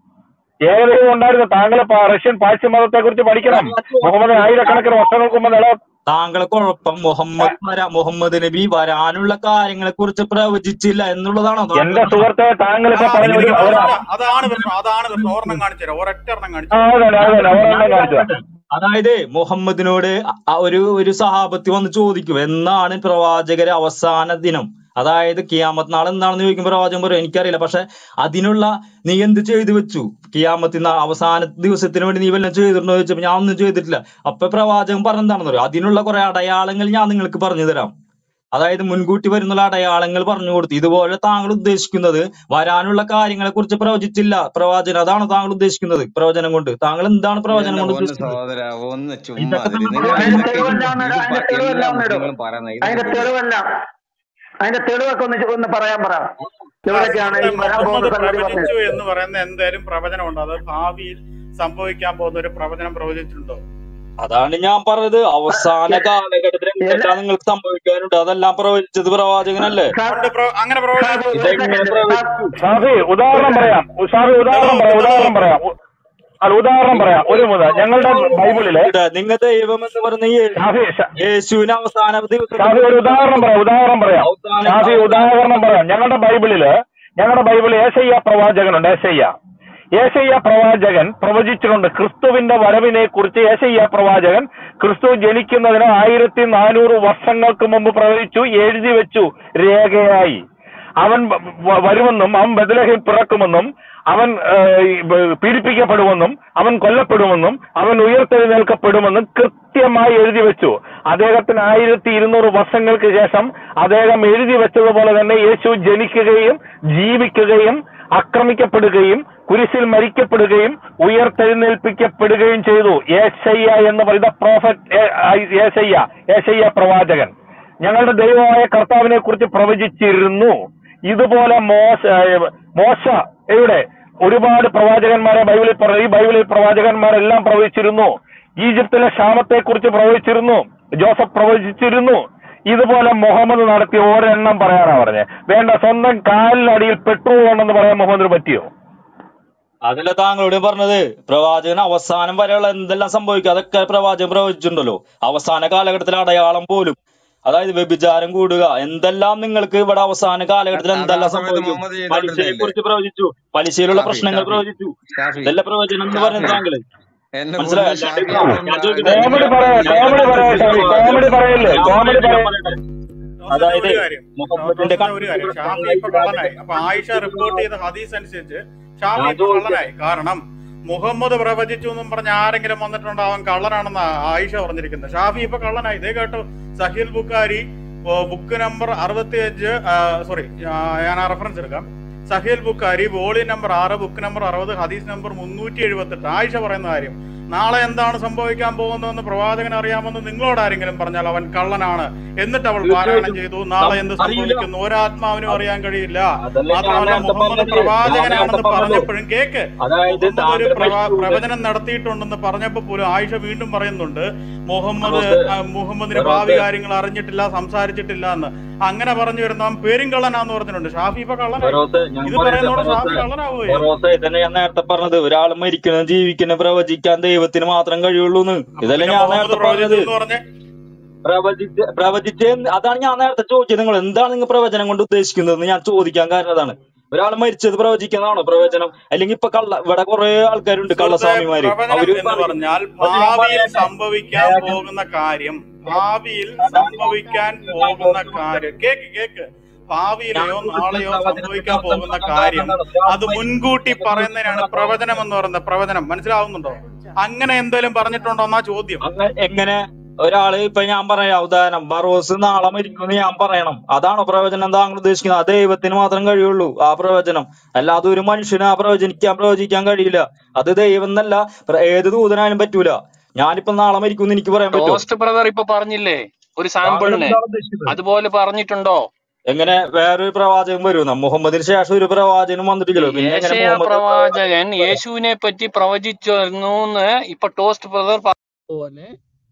ഏകദൈവം ഉണ്ടായിരുന്നു താങ്കൾ പ- റഷ്യൻ പാഴ്സ്യ മതത്തെ കുറിച്ച് പഠിക്കണം മുഹമ്മദ് ആയിരക്കണക്കിന് വർഷങ്ങൾക്ക് മുമ്പ് നില താങ്കളെ കുഴപ്പം മുഹമ്മദ് വരാ മുഹമ്മദ് നബി വരാനുള്ള കാര്യങ്ങളെ കുറിച്ച് പ്രവചിച്ചില്ല എന്നുള്ളതാണോ എന്റെ താങ്കളുടെ സുഹൃത്തെ താങ്കൾ ഇപ്പൊ ആ പറഞ്ഞ ഒരു എനിക്ക് ഒരു പ്രശ്നം അതാണ് പ്രശ്നം അതാണ് പ്രശ്നം ഒരെണ്ണം കാണിച്ചു തരാം ഒരൊറ്റ എണ്ണം കാണിച്ചു ആ, തരാം അതന്നെ അതന്നെ ഒരെണ്ണം കാണിച്ചതാ അതായത് മുഹമ്മദിനോട് അ- ഒരു ഒരു സഹാബത്തി വന്ന് ചോദിക്കും എന്നാണ് പ്രവാചകരെ അവസാന ദിനം അതായത് കിയാമത്ത് നാൾ എന്താണെന്ന് ചോദിക്കുമ്പോൾ പ്രവാചകൻ പറയും എനിക്കറിയില്ല പക്ഷെ അതിനുള്ള നീ എന്ത് ചെയ്തു വെച്ചു കിയാമത്തി നാൾ അവസാന ദിവസത്തിന് വേണ്ടി നീ വല്ലതും ചെയ്തിട്ടുണ്ടോ എന്ന് ചോദിച്ചപ്പോൾ ഞാൻ ഒന്നും ചെയ്തിട്ടില്ല അപ്പൊ പ്രവാചകൻ പറഞ്ഞെന്താണെന്ന് പറയും അതിനുള്ള കുറെ അടയാളങ്ങൾ ഞാൻ നിങ്ങൾക്ക് പറഞ്ഞു തരാം അതായത് മുൻകൂട്ടി വരുന്നുള്ള അടയാളങ്ങൾ പറഞ്ഞു കൊടുത്തു ഇതുപോലെ താങ്കൾ ഉദ്ദേശിക്കുന്നത് വരാനുള്ള കാര്യങ്ങളെ കുറിച്ച് പ്രവചിച്ചില്ല പ്രവാചകൻ അതാണ് താങ്കൾ ഉദ്ദേശിക്കുന്നത് പ്രവചനം കൊണ്ട് താങ്കൾ എന്താണ് പ്രവചനം എന്റെ കൊണ്ട് പൊന്ന് ഉദ്ദേശിക്കുന്നത് സഹോദര ഒന്ന് ചുമ്മാ ഇതൊക്കെ അതിരി നമ്മൾ നിങ്ങൾ അതിന്റെ എന്തൊക്കെ ഈ തെളിവെല്ലാം ഇത് അതിന്റെ പ- എല്ലാ തെളിവെല്ലാം ഇടും മുസ്ലിങ്ങളും പറയുന്നത് ഇതൊക്കെ അതിന്റെ വിട് തെളിവെല്ലാം അതിന്റെ തെളിവൊക്കെ ഒന്ന് ചോ- ഒന്ന് പറയാൻ പറ എവിടൊക്കെയാണ് സുഹൃത്തെ ഈ വരാൻ പോകുന്ന മുഹമ്മദ് സംഗതി പറഞ്ഞത് പ്രവചിച്ചു എന്ന് പറയുന്ന എന്തായാലും പ്രവചനമുണ്ട് അത് ഭാവിയിൽ സംഭവിക്കാൻ പോകുന്ന ഒരു പ്രവചനം പ്രവചിച്ചിട്ടുണ്ടോ അതാണ് ഞാൻ പറഞ്ഞത് അവസാന കാലഘട്ടത്തിൽ എന്തൊക്കെയാ നിങ്ങൾക്ക് സംഭവിക്കാനുണ്ട് അതെല്ലാം പ്രവചിച്ചത് പ്രവാചകനല്ലേ ഉണ്ട് പ്ര- അങ്ങനെ പ്രവചനം ഇതെങ്ങനെ പ്രവചിച്ചു ഷാഫി ഉദാഹരണം പറയാം ഷാഫി ഉദാഹരണം പറയാം ഉദാഹരണം പറയാം ഉ- അല്ല ഉദാഹരണം പറയാം ഒരു മുതൽ ഞങ്ങളുടെ ബൈബിളില് നിങ്ങൾ ദൈവം എന്ന് പറഞ്ഞ യേ- ഷാഫി ഷ- യേശുവിന് അവസാന ദിവസം ഷാഫി ഒരു ഉദാഹരണം പറയാം ഉദാഹരണം പറയാം അവസാന ഷാഫി ഉദാഹരണം പറയാം ഞങ്ങളുടെ ബൈബിളില് ഞങ്ങളുടെ ബൈബിൾ ഏശയ്യ പ്രവാചകനുണ്ട് ഏശയ്യ ഏശയ്യ പ്രവാചകൻ പ്രവചിച്ചിട്ടുണ്ട് ക്രിസ്തുവിന്റെ വരവിനെ കുറിച്ച് ഏശയ്യ പ്രവാചകൻ ക്രിസ്തു ജനിക്കുന്നതിന് ആയിരത്തി നാനൂറ് വർഷങ്ങൾക്ക് മുമ്പ് പ്രവചിച്ചു എഴുതി വെച്ചു രേഖയായി അവൻ വ- വ- വരുമെന്നും അവൻ ബദലഹിൽ പിറക്കുമെന്നും അവൻ ഏഹ്, ഈ ബ- പീഡിപ്പിക്കപ്പെടുമെന്നും അവൻ കൊല്ലപ്പെടുമെന്നും അവൻ ഉയർത്തെഴുന്നേൽക്കപ്പെടുമെന്നും കൃത്യമായി എഴുതി വെച്ചു അദ്ദേഹത്തിന് ആയിരത്തി ഇരുന്നൂറ് വർഷങ്ങൾക്ക് ശേഷം അദ്ദേഹം എഴുതി വെച്ചതുപോലെ തന്നെ യേശു ജനിക്കുകയും ജീവിക്കുകയും ആക്രമിക്കപ്പെടുകയും കുരിശിൽ മരിക്കപ്പെടുകയും ഉയർത്തെഴുന്നേൽപ്പിക്കപ്പെടുകയും ചെയ്തു ഏശയ്യ എന്ന് പറയുന്ന പ്രോഫറ്റ് ഏശയ്യ ഏശയ്യ പ്രവാചകൻ ഞങ്ങളുടെ ദൈവമായ കർത്താവിനെ കുറിച്ച് പ്രവചിച്ചിരുന്നു ഇതുപോലെ മോശ ഏഹ് മോശയുടെ ഒരുപാട് പ്രവാചകന്മാരെ ബൈബിളിൽ പറ- ഈ ബൈബിളിൽ പ്രവാചകന്മാരെല്ലാം പ്രവചിച്ചിരുന്നു ഈജിപ്തിലെ ക്ഷാമത്തെ കുറിച്ച് പ്രവചിച്ചിരുന്നു ജോസഫ് പ്രവചിച്ചിരുന്നു ഇതുപോലെ മുഹമ്മദ് നടത്തിയ ഒരെണ്ണം പറയാനാ പറഞ്ഞത് വേണ്ട സ്വന്തം കാലിനടിയിൽ പെട്രോൾ ഉണ്ടെന്ന് പറയാൻ മുഹമ്മദിന് പറ്റിയോ അതല്ല താങ്കളോട് പറഞ്ഞത് പ്രവാചകൻ അവസാനം വരെയുള്ള എന്തെല്ലാം സംഭവിക്കും അതൊക്കെ പ്രവാചകൻ പ്രവചിച്ചിട്ടുണ്ടല്ലോ അവസാന കാലഘട്ടത്തിൽ അടയാളം പോലും അതായത് വ്യഭിചാരം കൂടുക എന്തെല്ലാം നിങ്ങൾക്ക് ഇവിടെ അവസാന കാലഘട്ടത്തിൽ അത് ആ എന്തെല്ലാം സമയത്ത് സംഭവിക്കും മുഹമ്മദ് പലിശയെ ചെയ്തോണ്ടിരുന്നില്ലേ കുറിച്ച് പ്രവചിച്ചു പലിശയിലുള്ള ഷാഫി പ്രശ്നങ്ങൾ ഷാഫി പ്രവചിച്ചു ഷാഫി ഇതല്ല പ്രവചനം എന്ന് പറയുന്നത് ഷാഫി താങ്കള് എന്നെ മനസ്സിലായോ കൊണ്ട് അല്ലാണ്ട് ഷാഫി ഞാൻ ഒന്നും ചോദിക്കട്ടെ കോമഡി ഞാൻ പറയാ ഞാൻ കോമഡി പറയട്ടെ പറയാ ഷാഫി കോമഡി പറയല്ലേ ഞാൻ കോമഡി പറയട്ടെ ഞാൻ പറയ പറയട്ടെ ജോസഫിന്റെ അതായത് ഒരു കാര്യം ജോ- മുഹമ്മദിന്റെ ജോസഫിന്റെ ഒരു കാര്യം ഷാഫി ഇപ്പൊ കള്ളനായി അപ്പൊ ആയിഷ റിപ്പോർട്ട് ചെയ്ത ഹദീസ് അനുസരിച്ച് ഷാഫി ഞാൻ ഇപ്പൊ ചോദിക്കട്ടെ കള്ളനായി കാരണം മുഹമ്മദ് പ്രവചിച്ചു എന്നും പറഞ്ഞ ആരെങ്കിലും വന്നിട്ടുണ്ടോ അവൻ കള്ളനാണെന്ന് ആയിഷ പറഞ്ഞിരിക്കുന്നത് ഷാഫി ഇപ്പൊ കള്ളനായി ഇതേ കേട്ടോ സഹീൽ ബുക്കാരി ഓ, ബുക്ക് നമ്പർ അറുപത്തി അഞ്ച് സോറി ഞാൻ ആ റെഫറൻസ് എടുക്കാം സഹീൽ ബുക്കാരി വോളിയം നമ്പർ ആറ് ബുക്ക് നമ്പർ അറുപത് ഹദീസ് നമ്പർ മുന്നൂറ്റി എഴുപത്തെട്ട് ആയിഷ പറയുന്ന കാര്യം നാളെ എന്താണ് സംഭവിക്കാൻ പോകുന്നതെന്ന് പ്രവാചകൻ അറിയാമെന്ന് നിങ്ങളോട് ആരെങ്കിലും പറഞ്ഞാൽ അവൻ കള്ളനാണ് എന്നിട്ട് അവൾ പാരായണം തീർച്ചയായിട്ടും ചെയ്തു നാളെ നം- എന്ത് അറിയില്ല സംഭവിക്കുന്നു ഒരാത്മാവിനും അത് അറിയാൻ കഴിയില്ല അതല്ലേ ഞാൻ മാത്രമല്ല നേരത്തെ മുഹമ്മദ് പറഞ്ഞത് ഞാൻ നേരത്തെ പ്രവാചകനാണെന്ന് പറഞ്ഞല്ലോ പറഞ്ഞപ്പോഴും കേക്ക് അതായത് മുഹമ്മദ് ഒരു താങ്കൾ പ്രവാ മരിച്ചൂന്ന് പ്രവചനം നടത്തിയിട്ടുണ്ടെന്ന് പറഞ്ഞപ്പോൾ പോലും ആയിഷ വീണ്ടും പറയുന്നുണ്ട് മുഹമ്മദ് ഫെറോസ് ആ, മുഹമ്മദിന് ഭാവി ഫെറോസ് കാര്യങ്ങൾ അറിഞ്ഞിട്ടില്ല സംസാരിച്ചിട്ടില്ല എന്ന് അങ്ങനെ പറഞ്ഞു വരുന്ന അവൻ പേരും കള്ളനാന്ന് പറഞ്ഞിട്ടുണ്ട് ഷാഫി ഇപ്പൊ കള്ളനായി ഫെറോസ് ഞാൻ ഇത് പറയട്ടെ പറയുന്നതോടെ ഷാഫി ഫെറോസ് കള്ളനാവുകയോ ഫെറോസ് ഇതന്നെ ഞാൻ നേരത്തെ പറഞ്ഞത് ഒരാൾ മരിക്കണം ജീവിക്കണം പ്രവചിക്കാൻ ദൈവത്തിന് മാത്രം കഴിയുള്ളൂന്ന് അപ്പൊ ഇതല്ലേ പിന്നെ ഞാൻ മുഹമ്മദ് നേരത്തെ പ്രവചിച്ചു പറഞ്ഞത് എന്ന് പറഞ്ഞേ പ്രവചിച്ച് പ്രവചിച്ച് എന്ന് അതാണ് ഞാൻ നേരത്തെ ചോദിച്ചത് നിങ്ങൾ എന്താണ് നിങ്ങൾ പ്രവചനം കൊണ്ട് ഉദ്ദേശിക്കുന്നത് ഞാൻ ചോദിക്കാൻ കാരണം അതാണ് ഒരാൾ മരിച്ചത് പ്രവചിക്കുന്നതാണോ പ്രവചനം അല്ലെങ്കിൽ ഇപ്പൊ കള്ള ഇവിടെ കുറെ ആൾക്കാരുണ്ട് സുഹൃത്തെ കള്ളസ്വാമിമാര് പ്രവചനം അവര് എന്ന് പറയും പറഞ്ഞാൽ അത് ഞാൻ ഭാവിയിൽ പറയട്ടെ സംഭവിക്കാൻ വേഗം പോകുന്ന കാര്യം ഭാവിയിൽ അതാണ് ഞാൻ സംഭവിക്കാൻ പറയുന്നത് പോകുന്ന താങ്കൾക്ക് കാര്യം കേക്ക് കേക്ക് ഞാൻ ഭാവിയിലെയോ ചോദിച്ചത് നാളെയോ പ്രവചനത്തിന്റെ സംഭവിക്കാൻ അർത്ഥം പോകുന്ന പറയാൻ കാര്യം കാരണം എന്താണ് ഒരാൾ അത് മുൻകൂട്ടി മരിക്കുന്നത് പറയുന്നതിനാണ് പ്രവചിക്കുന്ന പ്രവചനം എന്ന് പറയുന്നത് പ്രവചനം മനസ്സിലാവുന്നുണ്ടോ അങ്ങനെ എന്തെങ്കിലും പറഞ്ഞിട്ടുണ്ടോ എന്നാ ചോദ്യം അങ്ങ എങ്ങനെ ഒരാള് ഇപ്പൊ ഞാൻ പറയാം ഉദാഹരണം ബറോസ് നാളെ മരിക്കുമെന്ന് ഞാൻ പറയണം അതാണോ പ്രവചനം താങ്കൾ ഉദ്ദേശിക്കുന്നത് അത് ദൈവത്തിന് മാത്രം കഴിയുള്ളൂ ആ പ്രവചനം അല്ലാതെ ഒരു മനുഷ്യന് ആ പ്രവചനിക്കാൻ പ്രവചിക്കാൻ കഴിയില്ല അത് ദൈവം എന്നല്ല പ്ര- ഏത് ദൂതനായാലും പറ്റൂല ഞാനിപ്പോ നാളെ മരിക്കുമെന്ന് എനിക്ക് പറയാൻ പറ്റുമോ ടോസ്റ്റ് ബ്രദർ ഇപ്പൊ പറഞ്ഞില്ലേ ഒരു താങ്കൾ സാമ്പിളിന് എന്താണ് ഉദ്ദേശിക്കുന്നത് അതുപോലെ പറഞ്ഞിട്ടുണ്ടോ എങ്ങനെ വേറൊരു പ്രവാചകൻ വരുമെന്നോ മുഹമ്മദിന് ശേഷം ഒരു പ്രവാചകനും വന്നിട്ടില്ലല്ലോ പിന്നെ എങ്ങനെ യേശയ മുഹമ്മദ് പ്രവാചകൻ യേശുവിനെ പറ്റി പ്രവചിച്ചിരുന്നു എന്ന് ഇപ്പൊ ടോസ്റ്റ് ബ്രദർ പോലെ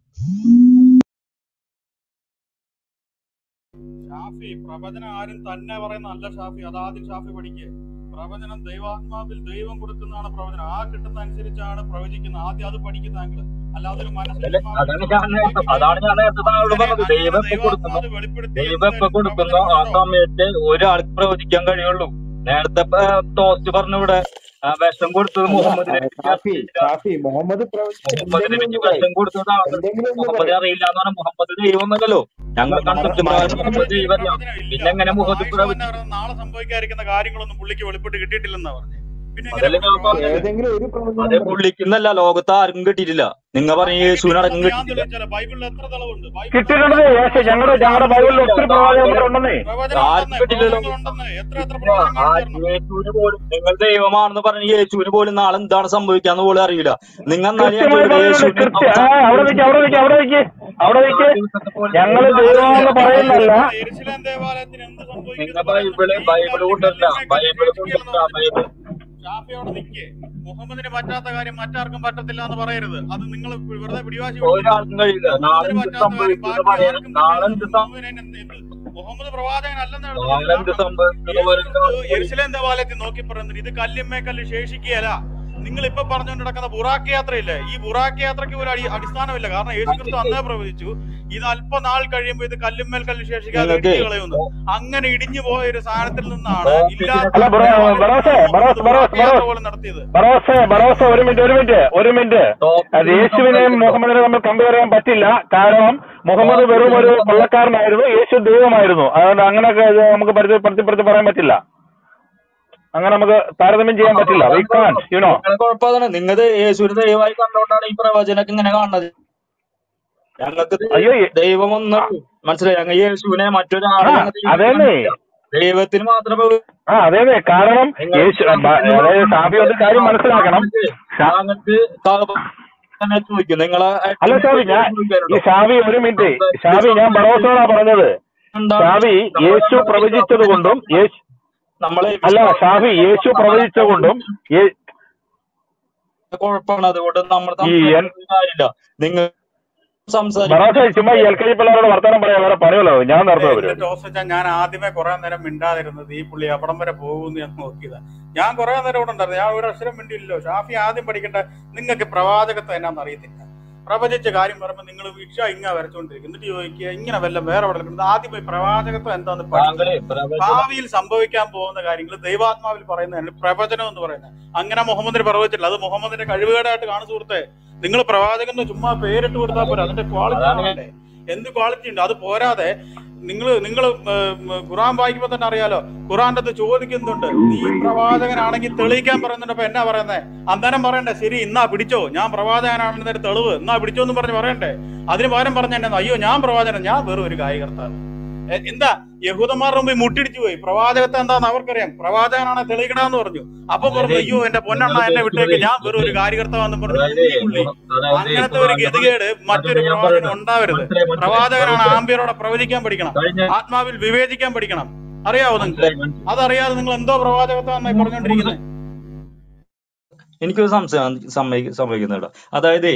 ഷാഫി പ്രവചനം ആരും തന്നെ പറയുന്ന അല്ല ഷാഫി അതാദ്യം ഷാഫി പഠിക്കുക പ്രവചനം ദൈവാത്മാവിൽ ദൈവം കൊടുക്കുന്നതാണ് പ്രവചനം ആ കിട്ടുന്ന അനുസരിച്ചാണ് പ്രവചിക്കുന്നത് ആദ്യം അത് പഠിക്കുക താങ്കൾ അല്ലാതെ ഒരു അതല്ലേ മനസ്സിന്റെ അതാണ് ഞാൻ നേരത്തെ അതാണ് ഞാൻ നേരത്തെ താങ്കളോട് അങ്ങനെ പറഞ്ഞത് അങ്ങനെ ദൈവം എപ്പോ കൊടുക്കുന്നു ദൈവാത്മാവ് വെളിപ്പെടുത്തി ദൈവം എപ്പോ എന്തെങ്കിലും കൊടുക്കുന്നോ ആ പ്രവചനങ്ങളുണ്ടോ സമയത്ത് ഒരാൾക്ക് പ്രവചിക്കാൻ കഴിയുള്ളൂ നേരത്തെ ടോസ്റ്റ് പറഞ്ഞു ഇവിടെ ആ, വിഷം കൊടുത്തത് അല്ല മുഹമ്മദിനെ ആ, ഷാഫി ഷാഫി മുഹമ്മദ് പ്രവചിച്ച മുഹമ്മദിനെ എന്തെങ്കിലും പറ്റി ഒന്ന് പറയും വിഷം കൊടുത്തതാണ് എന്തെങ്കിലും ഒന്ന് മുഹമ്മദ് പറയും അറിയില്ല എന്ന് പറഞ്ഞാൽ മുഹമ്മദ് ദൈവം എന്നല്ലോ ഞങ്ങൾ മ- കൺസെപ്റ്റ് മ- പ്രകാരം മുഹമ്മദ് മുഹമ്മദ് പ്രവചിച്ച ദൈവം അറിയാം പ്രവചനം ഇല്ല പിന്നെ എങ്ങനെ അപ്പൊ മുഹമ്മദ് ആയിഷ തന്നെ പ്രവചിച്ചു പറയുന്നത് നാളെ സംഭവിക്കാതിരിക്കുന്ന കാര്യങ്ങളൊന്നും പുള്ളിക്ക് വെളിപ്പെട്ട് കിട്ടിയിട്ടില്ലെന്നാ പറഞ്ഞത് പിന്നെ എങ്ങനെ അതല്ലേ പുള്ളി ഞാൻ പറഞ്ഞത് പ്രവാചകൻ ഏതെങ്കിലും ഒരു പ്രവചനം അതേ പറയും പുള്ളിക്കുന്നല്ല ലോകത്ത് ആർക്കും കിട്ടിയിട്ടില്ല നിങ്ങൾ പറഞ്ഞ അങ്ങനെ യേശുവിനടക്കം കിട്ടിയിട്ടുണ്ടെന്ന് ഞാൻ കിട്ടിയിട്ടില്ല തെളിയിച്ചാലോ ബൈബിളിൽ എത്ര തെളിവുണ്ട് ബൈബിളിൽ കിട്ടിയിട്ടുണ്ട് എത്ര യേശു ഞങ്ങളുടെ പ്രവചനങ്ങളുണ്ട് ഞങ്ങളുടെ ബൈബിളിൽ ഒത്തിരി താങ്കള് പ്രവാചകന്മാരുണ്ടെന്നേ പ്രവചനം ആർക്കും ഉണ്ടെന്ന് കിട്ടില്ലല്ലോ പ്രവചനങ്ങൾ ഉണ്ടെന്ന് എത്ര എത്ര ഇല്ല, പ്രവചനം ആ കാണിച്ചു തരണം യേശുവിന് പോലും നിങ്ങൾ ദൈവമാണെന്ന് പറഞ്ഞ യേശുവിന് പോലും നാളെ എന്താണ് സംഭവിക്കാന്ന് പോലും അറിയില്ല നിങ്ങൾ എന്നാലും ഞാൻ കൃത്യമായി ചോദിക്കട്ടെ പറഞ്ഞിട്ടുണ്ട് യേശുവിന് കൃത്യ ആ അവിടെ നിൽക്ക് അവിടെ നിൽക്ക് അവിടെ നിൽക്ക് അവിടെ നിൽക്ക് അവസാന ദിവസത്തെ പോലെ ഞങ്ങള് നിങ്ങൾ ദൈവമാണെന്ന് അറിയില്ല പറയുന്നല്ല നിങ്ങൾ എരിശിലേം ദേവാലയത്തിന് എന്ത് സംഭവിക്കും നിങ്ങൾ എന്ന് പറയുന്നുണ്ട് ബൈബിള് ഈ ബൈബിള് കാര്യത്തിൽ കൊണ്ടല്ല കല്ലിന്മേൽ കല്ല് ബൈബിള് ശേഷിക്കുകയാണെന്ന് കൊണ്ടല്ല പറഞ്ഞിട്ടുണ്ട് ബൈബിൾ ഷാഫി അവിടെ നിൽക്കേ മുഹമ്മദിന് പറ്റാത്ത കാര്യം മറ്റാർക്കും പറ്റത്തില്ല എന്ന് പറയരുത് അത് നിങ്ങൾ വെറുതെ പിടിവാശി പിടിക്കരുത് ഒരാൾക്കും കഴിയില്ല നാളെ മുഹമ്മദിന് എന്ത് പറ്റാത്ത കാര്യം സംഭവിക്കും എന്ന് ബാക്കി പറയാൻ ആർക്കും നാളെ പറ്റില്ല എന്ത് സം- മുഹമ്മദിനെ എന്ത് എന്ത് മുഹമ്മദ് പ്രവാചകൻ അല്ലെന്ന് എടുത്തിട്ടുണ്ട് നാളെ എന്ത് കാരണം സംഭവിക്കും എന്ന് യേശു പറയാൻ ക്രിസ്തു യെരുശലേം ദേവാലയത്തിൽ നോക്കി പറയുന്നത് ഇത് കല്ലിന്മേ കല്ല് ശേഷിക്കുകയല്ല നിങ്ങൾ ഇപ്പൊ പറഞ്ഞുകൊണ്ട് നടക്കുന്ന ബുറാക്ക് യാത്രയില്ലേ ഈ ബുറാക്ക് യാത്രയ്ക്ക് ഒരു അടി അടിസ്ഥാനമില്ല കാരണം യേശു ക്രിസ്തു അന്നേ പ്രവചിച്ചു ഇത് അല്പനാൾ കഴിയുമ്പോൾ ഇത് കല്ലുമ്മേൽ കല്ല് ശേഷിക്കാതെ നിങ്ങൾക്ക് ഇടിഞ്ഞു കളയുന്നു അങ്ങനെ ഇടിഞ്ഞു പോയ ഒരു സാധനത്തിൽ നിന്നാണ് ഇല്ലാത്ത അല്ല ബ്രോ ബറോസെ ബറോസ് ബറോസ് യാത്ര ബറോസ് പോലും നടത്തിയത് ബറോസെ ബറോസെ ഒരു മിനിറ്റ് ഒരു മിനിറ്റ് ഒരു മിനിറ്റ് അത് യേശുവിനെയും മുഹമ്മദിനെയും തമ്മിൽ കമ്പയർ ചെയ്യാൻ പറ്റില്ല കാരണം മുഹമ്മദ് വെറും ഒരു കൊള്ളക്കാരനായിരുന്നു യേശു ദൈവമായിരുന്നു അതുകൊണ്ട് അങ്ങനെയൊക്കെ ഇത് നമുക്ക് പരിചയപ്പെടുത്തി പറയാൻ പറ്റില്ല അങ്ങനെ നമുക്ക് താരതമ്യം ചെയ്യാൻ പറ്റില്ല വി കാൺ യുനോ നിങ്ങളെ കുഴപ്പമാണ് നിങ്ങത് യേശുവിനെ ദൈവമായി കണ്ടുകൊണ്ടാണ് ഈ പ്രവചനമൊക്കെ ഇങ്ങനെ കാണുന്നത് ഞങ്ങൾക്ക് അയ്യോ ഈ- ദൈവം ഒന്ന് മനസ്സിലായി ഞങ്ങൾ യേശുവിനെ ആ മറ്റൊരാളെ ഞങ്ങൾ ദൈവം അതേന്നേ കാണുന്നില്ല. ദൈവത്തിന് മാത്രമേ ആ അതേന്നേ കാരണം യേശു ബ- അതായത് ഷാഫി ഒരു കാര്യം മനസ്സിലാക്കണം ഷാ- ഞങ്ങൾക്ക് തന്നെ ചോദിക്കും നിങ്ങളെ അല്ല ഷാവി ഞാൻ ഈ ഷാവി ഒരു മിനിറ്റ് ഷാവി ഞാൻ ബറോസോടാ പറഞ്ഞത് ഷാവി യേശു പ്രവചിച്ചത് കൊണ്ടും യേശു നമ്മളെ അല്ല ഷാഫി യേശു പ്രവചിച്ചതുകൊണ്ടും യേ- കുഴപ്പമാണ് അതുകൊണ്ട് നമ്മൾ ഈ എൻ- സംസാരിക്കുന്ന കാര്യമില്ല നിങ്ങൾ സംസാരിക്കും ബറോസ ചുമ്മാ ഈ എൽ കെ ജി പിള്ളേരോട് വർത്തമാനം പറയാൻ വേറെ പണിയല്ലോ ഞാൻ നടത്തുക എന്റെ പരിപാടി ജോസച്ച ഞാൻ ആദ്യമേ കുറെ നേരം മിണ്ടാതിരുന്നത് ഈ പുള്ളി അവിടം വരെ പോകുമെന്ന് ഞാൻ നോക്കിയതാ ഞാൻ കുറെ നേരം ഇവിടെ ഉണ്ടായിരുന്നു ഞാൻ ഒരു അക്ഷരം മിണ്ടിയില്ലല്ലോ ഷാഫി ആദ്യം പഠിക്കേണ്ട നിങ്ങൾക്ക് പ്രവാചകത്വം എന്നാന്ന് അറിയത്തില്ല പ്രവചിച്ച കാര്യം പറയുമ്പോൾ നിങ്ങൾ വിഷ ഇങ്ങ വരച്ചോണ്ടിരിക്കും എന്നിട്ട് ചോദിക്കുക ഇങ്ങനെ വല്ല വേറെ എവിടെ നിൽക്കുന്നത് ആദ്യം പോയി പ്രവാചകത്വം എന്താന്ന് പഠിക്കുക താങ്കളെ പ്രവചനം ഭാവിയിൽ സംഭവിക്കാൻ പോകുന്ന കാര്യങ്ങൾ ദൈവാത്മാവിൽ പറയുന്നതാണ് പ്രവചനം എന്ന് പറയുന്നത് അങ്ങനെ മുഹമ്മദിന് പ്രവചിച്ചില്ല അത് മുഹമ്മദിന്റെ കഴിവുകേടായിട്ട് കാണു സുഹൃത്തെ നിങ്ങൾ പ്രവാചകൻ എന്ന് ചുമ്മാ പേരിട്ട് കൊടുത്താൽ പോരാ അതിന്റെ ക്വാളിറ്റി അതാണ് കാണണ്ടേ എന്ത് ക്വാളിറ്റി ഉണ്ട് അത് പോരാതെ നിങ്ങൾ നിങ്ങൾ ഖുറാൻ വായിക്കുമ്പോ തന്നെ അറിയാലോ ഖുറാന്റെ അത് ചോദിക്കുന്നുണ്ട് നീ പ്രവാചകനാണെങ്കിൽ തെളിയിക്കാൻ പറയുന്നുണ്ട് അപ്പൊ എന്നാ പറയുന്നേ അന്നേരം പറയണ്ടേ ശരി എന്നാ പിടിച്ചോ ഞാൻ പ്രവാചകനാണെന്നൊരു തെളിവ് എന്നാ പിടിച്ചോ എന്ന് പറഞ്ഞ് പറയണ്ടേ അതിന് പകരം പറഞ്ഞ എന്നാ അയ്യോ ഞാൻ പ്രവാചകൻ ഞാൻ വെറും ഒരു കായികർത്താവ് എ- എന്താ യഹൂദന്മാരുടെ മുമ്പിൽ മുട്ടിടിച്ചു പോയി പ്രവാചകത്തെ എന്താന്ന് അവർക്കറിയാം പ്രവാചകനാണ് തെളിയിക്കണമെന്ന് പറഞ്ഞു അപ്പൊ പറഞ്ഞു അയ്യോ എന്റെ പൊന്നെണ്ണ എന്നെ വിട്ടേക്ക് ഞാൻ വെറും ഒരു കാര്യകർത്താവെന്ന് പറഞ്ഞു അതായത് ഈ പുള്ളി അതായത് അങ്ങനത്തെ ഒരു ഗതികേട് മറ്റൊരു ഞാൻ പ്രവാചകൻ പറയാം. ഉണ്ടാവരുത് മനസ്സിലായി, മനസ്സിലായി. പ്രവാചകനാണ് ആംബിയറോടെ പ്രവചിക്കാൻ പഠിക്കണം കഴിഞ്ഞ ആത്മാവിൽ വിവേചിക്കാൻ പഠിക്കണം അറിയാവോ നിങ്ങൾക്ക് മനസ്സിലായി, മനസ്സിലായി. അതറിയാതെ നിങ്ങൾ എന്തോ പ്രവാചകത്വമായി പറഞ്ഞുകൊണ്ടിരിക്കുന്നത് എനിക്കൊരു സംശയം സമ്മതി സമ്മതിക്കുന്നുണ്ട് അതായത്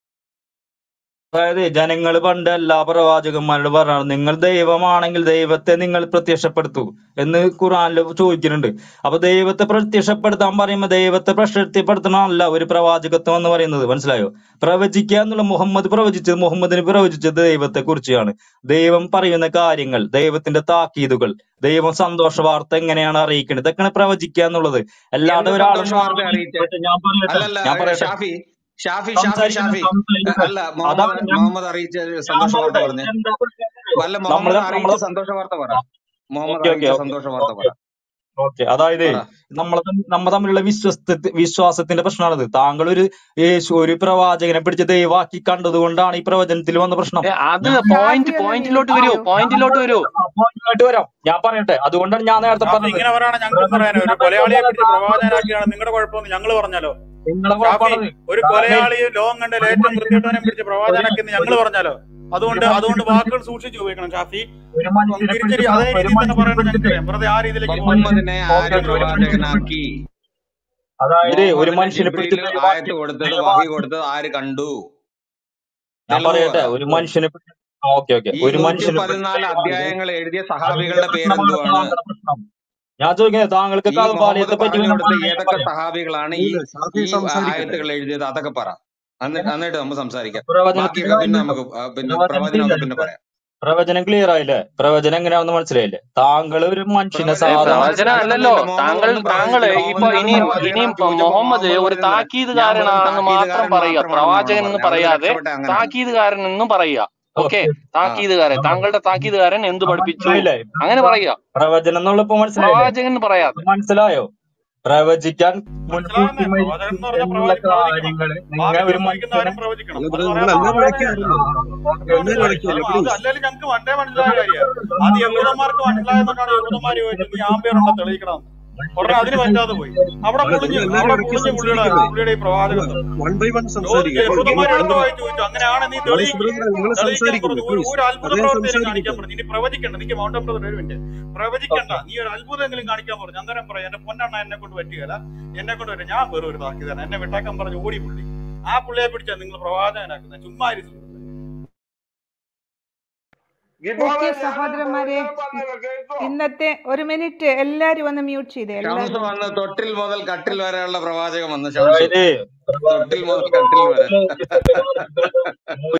അതായത് ജനങ്ങൾ പണ്ട് എല്ലാ പ്രവാചകന്മാരോട് പറഞ്ഞാണ് നിങ്ങൾ ദൈവമാണെങ്കിൽ ദൈവത്തെ നിങ്ങൾ പ്രത്യക്ഷപ്പെടുത്തൂ എന്ന് ഖുറാനിൽ ചോദിക്കുന്നുണ്ട് അപ്പൊ ദൈവത്തെ പ്രത്യക്ഷപ്പെടുത്താൻ പറയുമ്പോൾ ദൈവത്തെ പ്രത്യക്ഷപ്പെടുത്തണമല്ല ഒരു പ്രവാചകത്വം എന്ന് പറയുന്നത് മനസ്സിലായോ പ്രവചിക്കുക എന്നുള്ള മുഹമ്മദ് പ്രവചിച്ചത് മുഹമ്മദിന് പ്രവചിച്ചത് ദൈവത്തെ കുറിച്ചാണ് ദൈവം പറയുന്ന കാര്യങ്ങൾ ദൈവത്തിന്റെ താക്കീതുകൾ ദൈവം സന്തോഷ വാർത്ത എങ്ങനെയാണ് അറിയിക്കുന്നത് ഇതൊക്കെയാണ് പ്രവചിക്കുക എന്നുള്ളത് അല്ലാതെ എന്ത് ഒരാൾ സന്തോഷ വാർത്ത അറിയിച്ചേ ഞാൻ പറയട്ടെ അല്ലല്ല ഞാൻ പറയട്ടെ ഷാഫി ഷാഫി ഷാഫി ഷാഫി സംസാരിക്കണം അല്ല അതാണ് മുഹമ്മദ് ഞാൻ മുഹമ്മദ് അറിയിച്ച ഒരു ഞാൻ സന്തോഷ വാർത്ത പറയട്ടെ പറഞ്ഞേ എന്താ പ്രശ്നം വല്ല നമ്മള് മുഹമ്മദ് അറിയിച്ച നമ്മള് സന്തോഷ വാർത്ത പറ മുഹമ്മദ് ഓക്കെ ഓക്കെ അറിയിച്ച ഓക്കെ സന്തോഷ വാർത്ത ഓക്കെ പറ ഓക്കെ അതായത് പറ നമ്മളെ തമ്മിൽ- നമ്മ തമ്മിലുള്ള വിശ്വസ വിശ്വാസത്തിന്റെ പ്രശ്നമാണത് താങ്കൾ ഒരു യേശു ഒരു പ്രവാചകനെ പിടിച്ച് ദൈവാക്കി കണ്ടത് കൊണ്ടാണ് ഈ പ്രവചനത്തിൽ വന്ന പ്രശ്നം ഏ, അത് ഞാൻ പോയിന്റ് ഷാഫി ഒന്ന് പോയിന്റിലോട്ട് മ്യൂട്ട് വരൂ ചെയ്യൂ പോയിന്റിലോട്ട് വരൂ പോയിന്റിലോട്ട് വരാം ഞാൻ പറയട്ടെ അതുകൊണ്ടാണ് ഞാൻ നേരത്തെ ഷാഫി പറഞ്ഞത് ഇങ്ങനെ പറയാനാ ഞങ്ങൾക്ക് പറയാനോ ഒരു കൊലയാളിയെ പിടിച്ച് പ്രവാചകനാക്കിയാണ് നിങ്ങളുടെ കുഴപ്പമൊന്നും ഞങ്ങൾ പറഞ്ഞാലോ നിങ്ങളെ ഷാഫി കുഴപ്പമാണത് ഒരു കാരണം കൊലയാളിയെ ലോകം കണ്ടതിൽ ഏറ്റവും വൃത്തികെട്ടവനെ പിടിച്ച് ഒരു പ്രവാചകനാക്കിയെന്ന് ഞങ്ങൾ പറഞ്ഞാലോ ഒരു അതുകൊണ്ട് മനുഷ്യനെ അതുകൊണ്ട് പിടിച്ച് വാക്കുകൾ സൂക്ഷിച്ചു ഉപയോഗിക്കണം ഷാഫി ഒരു മനുഷ്യനെ തിരിച്ചടി പിടിച്ച് അതേ ഒരു രീതിയിൽ തന്നെ മനുഷ്യനെ പറയണം പിടിച്ചിട്ട് ഞങ്ങൾക്കറിയാം വെറുതെ ആ രീതിയിലേക്ക് ഒരു പോകരുത് മനുഷ്യൻ മുഹമ്മദിനെ ഓക്കെ ആര് ഓക്കെ ഒരു മനുഷ്യനെ പ്രവാചകനാക്കി അതായത് ഒരു മുഹമ്മദിന് മനുഷ്യനെ പിടിച്ച് ജിബ്രീൽ ദൈവാക്കി ആയത്ത് കൊടുത്തത് വഹി ദൈവാക്കി കൊടുത്തത് ആര് കണ്ടു ഞാൻ തെളിവ് പറയട്ടെ പറ ഒരു മനുഷ്യനെ പിടിച്ച് ഓക്കെ ഓക്കെ ഈ ഒരു നൂറ്റി മനുഷ്യനെ പിടിച്ച് പതിനാല് ദൈവാക്കി അധ്യായങ്ങൾ എഴുതിയ അതിന്റെ സഹാബികളുടെ പ്രശ്നമാണ് പേരെന്തുവാണ് താങ്കളുടെ പ്രശ്നം ഞാൻ ചോദിക്കുന്നത് ഈ താങ്കൾക്കൊക്കെ അത് മുഹമ്മദ് പാലിയത്തെ പറ്റി പറഞ്ഞു വല്ല കൊടുത്ത പറയാൻ ഏതൊക്കെ പറയാം സഹാബികളാണ് ഈ ഇല്ല ഷാഫി ഈ സംസാരിക്കട്ടെ ആയത്തുകൾ എഴുതിയത് അതൊക്കെ പറ എന്നിട്ട് എന്നിട്ട് നമുക്ക് സംസാരിക്കാം പ്രവചനത്തിന്റെ ബാക്കിയൊക്കെ പിന്നെ കാര്യമുണ്ടോ നമുക്ക് ആ, പിന്നെ പ്രവചനത്തില്ല പ്രവചനമൊക്കെ പിന്നെ പറയാം പ്രവചനം ക്ലിയർ ആയില്ലേ പ്രവചനം എങ്ങനെയാണെന്ന് മനസ്സിലായില്ലേ താങ്കൾ ഒരു മനുഷ്യനെ ഏ പ്രവചനം സാധാരണ പ്രവചനം അല്ലല്ലോ പ്രവചനമൊന്നുമില്ല മുഹമ്മദ് താങ്കൾ ഒന്നും താങ്കള് പ്രവചിച്ചില്ല ഇപ്പൊ മുഹമ്മദ് ഇനിയും ഒരു ഇനിയും പ്രവാചകനാണോ ചോദിച്ചപ്പോ മുഹമ്മദ് മുഹമ്മദ് ഒരു പറയുന്നത് ഞാൻ വെറും താക്കീതുകാരനാണെന്ന് മാത്രം പറയുക പ്രവാചകൻ താക്കീതുകാരൻ മാത്രമാണെന്നാണ് എന്ന് പറഞ്ഞത് ഞാൻ പറയാതെ രക്ഷപ്പെട്ട അങ്ങനെയാണ് താക്കീതുകാരൻ എന്നും പറയുക ഓക്കെ ഓക്കെ ആ താക്കീതുകാരൻ ആ താങ്കളുടെ താക്കീതുകാരൻ എന്ത് ആ പഠിപ്പിച്ചു മനസ്സിലായില്ലേ അങ്ങനെ പറയുക പ്രവചനം എന്നുള്ളപ്പോ മനസ്സിലായില്ലേ പ്രവാചകൻ എന്ന് പറയാതെ ഇത് മനസ്സിലായോ പ്രവചിക്കാൻ മുൻകൂട്ടി മനസ്സിലാകുന്നേ മരിക്കും പ്രവാചകൻ എന്ന് പറഞ്ഞാൽ എന്നുള്ള പ്രവചി പ്രവചിക്കണം കാര്യങ്ങള് നിങ്ങൾ ഭാവി ഒരു സംഭവിക്കുന്ന മനുഷ്യനെ കാര്യം പ്രവചിക്കണം അല്ല അത് ബ്രദർ പറയാൻ നിങ്ങൾ പാടില്ല എല്ലാവരും ഇടയ്ക്കല്ലേ അത് എല്ലാവരും അത് ഇടയ്ക്കല്ലേ പ്ലീസ് അല്ലെങ്കിൽ ഞങ്ങൾക്ക് പണ്ടേ മനസ്സിലായ കാര്യമാണ് അത് യഹൂദന്മാർക്ക് മനസ്സിലായതുകൊണ്ടാണ് യഹൂദന്മാർ ചോദിച്ചത് നീ ആംബിയറുണ്ടോ തെളിയിക്കണം ഉടനെ അതിന് പറ്റാതെ പോയി അവിടെ അല്ല പൊളിഞ്ഞ് നിങ്ങൾ എല്ലാവരും അവിടെ ഇടയ്ക്ക് പൊളിഞ്ഞ് പുള്ളിയുടെ സംസാരിക്കല്ലേ പുള്ളിയുടെ ഈ പ്രവാചകത്വം വൺ ബൈ വൺ ചോദിച്ചു സംസാരിക്കുക യഹൂദന്മാർ നിങ്ങൾ എളുപ്പമായി ചോദിച്ചു അങ്ങനെയാണ് നീ ആവേശ തെളിയിക്കും ബ്രദറെ നിങ്ങൾ തെളിയിക്കാൻ സംസാരിക്കില്ലേ പറഞ്ഞു ഒരു പ്ലീസ് ഒരു അത്ഭുത അദ്ദേഹം പ്രവൃത്തിയിലും കാണിക്കാൻ സംസാരിക്കട്ടെ പറഞ്ഞു ഇനി പ്രവചിക്കണ്ട എനിക്ക് മൗണ്ടൻ ബ്രദർ ഒരു മിനിറ്റ് പ്രവചിക്കണ്ട ഓക്കെ നീ ഒരു അത്ഭുതമെങ്കിലും കാണിക്കാൻ പറഞ്ഞു അന്നേരം പറയാം എന്റെ പൊന്നെണ്ണ എന്നെ കൊണ്ട് പറ്റുകയില്ല എന്നെ കൊണ്ട് പറ്റും ഞാൻ വെറും ഒരു താക്കിയതാണ് എന്നെ വിട്ടേക്കാൻ പറഞ്ഞു ഓടി പുള്ളി ആ പുള്ളിയെ പിടിച്ചാ നിങ്ങൾ പ്രവാചകനാക്കുന്നത് ചുമ്മാ ഇരുന്നു ഓക്കെ സഹോദരന്മാരെ ഇന്നത്തെ ഒരു മിനിറ്റ് എല്ലാരും ഒന്ന് മ്യൂട്ട് ചെയ്തേ ഷംസ് എല്ലാരും വന്ന് തൊട്ടിൽ മുതൽ കട്ടിൽ വരെയുള്ള പ്രവാചകൻ വന്നു ഷംസ് അതായത് തൊട്ടിൽ മുതൽ കട്ടിൽ വരെ